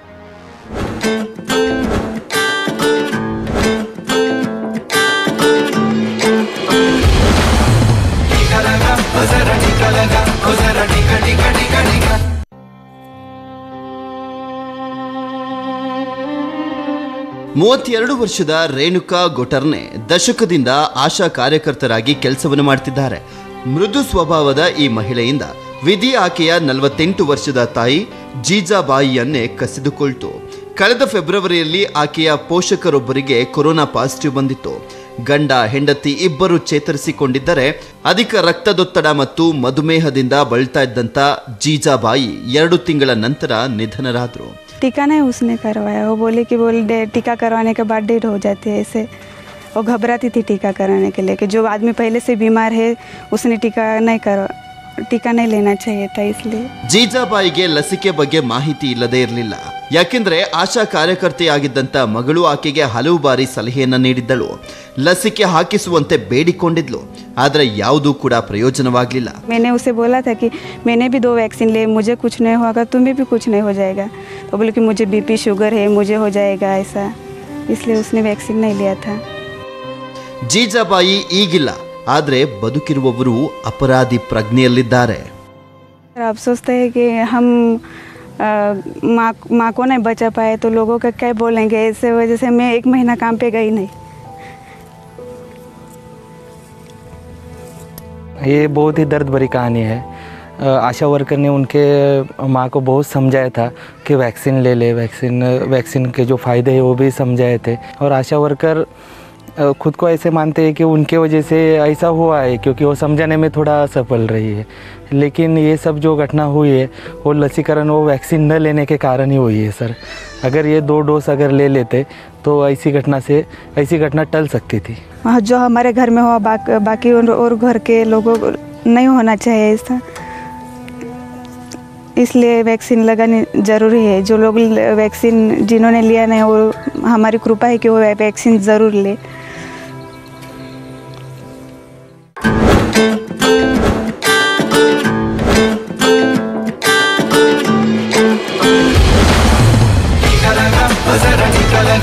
ಮೂವತ್ತೆರಡು ವರ್ಷದ ರೇಣುಕಾ ಗೊಟರ್ನೆ ದಶಕದಿಂದ ಆಶಾ ಕಾರ್ಯಕರ್ತರಾಗಿ ಕೆಲಸವನ್ನು ಮಾಡ್ತಿದ್ದಾರೆ ಮೃದು ಸ್ವಭಾವದ ಈ ಮಹಿಳೆಯಿಂದ ವಿಧಿ ಆಕೆಯ ನಲವತ್ತೆಂಟು ವರ್ಷದ ತಾಯಿ ಜೀಜಾಬಾಯಿಯನ್ನೇ ಕಸಿದುಕೊಳ್ತು ಕಳೆದ ಫೆಬ್ರವರಿಯಲ್ಲಿ ಆಕೆಯ ಪೋಷಕರೊಬ್ಬರಿಗೆ ಕೊರೋನಾ ಪಾಸಿಟಿವ್ ಬಂದಿತ್ತು ಗಂಡ ಹೆಂಡತಿ ಇಬ್ಬರು ಚೇತರಿಸಿಕೊಂಡಿದ್ದರೆ ಅಧಿಕ ರಕ್ತದೊತ್ತಡ ಮತ್ತು ಮಧುಮೇಹದಿಂದ ಬಳಲ್ತಾ ಇದ್ದಂತ ಜೀಜಾಬಾಯಿ ಎರಡು ತಿಂಗಳ ನಂತರ ನಿಧನರಾದರು टीका नहीं उसने करवाया वो बोले कि बोल डे टीका करवाने के बाद डेट हो जाती है ऐसे वो घबराती थी टीका कराने के लिए कि जो आदमी पहले से बीमार है उसने टीका नहीं करवा टीका नहीं लेना चाहिए था इसलिए ಜೀಜಾಬಾಯಿಗೆ ಲಸಿಕೆ ಬಗ್ಗೆ ಮಾಹಿತಿ ಇಲ್ಲದೇ ಇರಲಿಲ್ಲ ಯಾಕೆಂದ್ರೆ ಆಶಾ ಕಾರ್ಯಕರ್ತೆಯಾಗಿದ್ದಂತ ಮಗಳು ಆಕೆಗೆ ಹಲವು ಬಾರಿ ಸಲಹೆಯನ್ನ ನೀಡಿದ್ದಳು ಲಸಿಕೆ ಹಾಕಿಸುವಂತೆ ಬೇಡಿಕೊಂಡಿದ್ಲು ಆದರೆ ಯಾವುದೂ ಕೂಡ ಪ್ರಯೋಜನವಾಗಲಿಲ್ಲ मैंने उसे बोला था कि मैंने भी दो वैक्सीन लिए मुझे कुछ नहीं होगा तुम्हें भी कुछ नहीं हो जाएगा तो बोले कि मुझे बीपी शुगर है मुझे हो जाएगा ऐसा इसलिए उसने वैक्सीन नहीं लिया था ಜೀಜಾಬಾಯಿ ಈಗಿಲ್ಲ ಆದ್ರೆ ಬದುಕಿರುವವರು ಅಪರಾಧಿ ಪ್ರಜ್ಞೆಯಲ್ಲಿದ್ದಾರೆ अब सोचते हैं कि हम अ, माँ माँ को नहीं बचा पाए तो लोगों का क्या बोलेंगे इस वजह से मैं एक महीना काम पे गई नहीं ये बहुत ही दर्द भरी कहानी है अ, आशा वर्कर ने उनके माँ को बहुत समझाया था कि वैक्सीन ले ले वैक्सीन वैक्सीन के जो फ़ायदे हैं वो भी समझाए थे और आशा वर्कर अ, खुद को ऐसे मानते हैं कि उनके वजह से ऐसा हुआ है क्योंकि वो समझाने में थोड़ा असफल रही है लेकिन ये सब जो घटना हुई है वो लसीकरण वो वैक्सीन न लेने के कारण ही हुई है सर अगर ये दो डोज अगर ले लेते तो ऐसी घटना से ऐसी घटना टल सकती थी और जो हमारे घर में हुआ बाक, बाकी और, और घर के लोगों को नहीं होना चाहिए ऐसा इसलिए वैक्सीन लगानी ज़रूरी है जो लोग वैक्सीन जिन्होंने लिया नहीं वो हमारी कृपा है कि वो वैक्सीन ज़रूर ले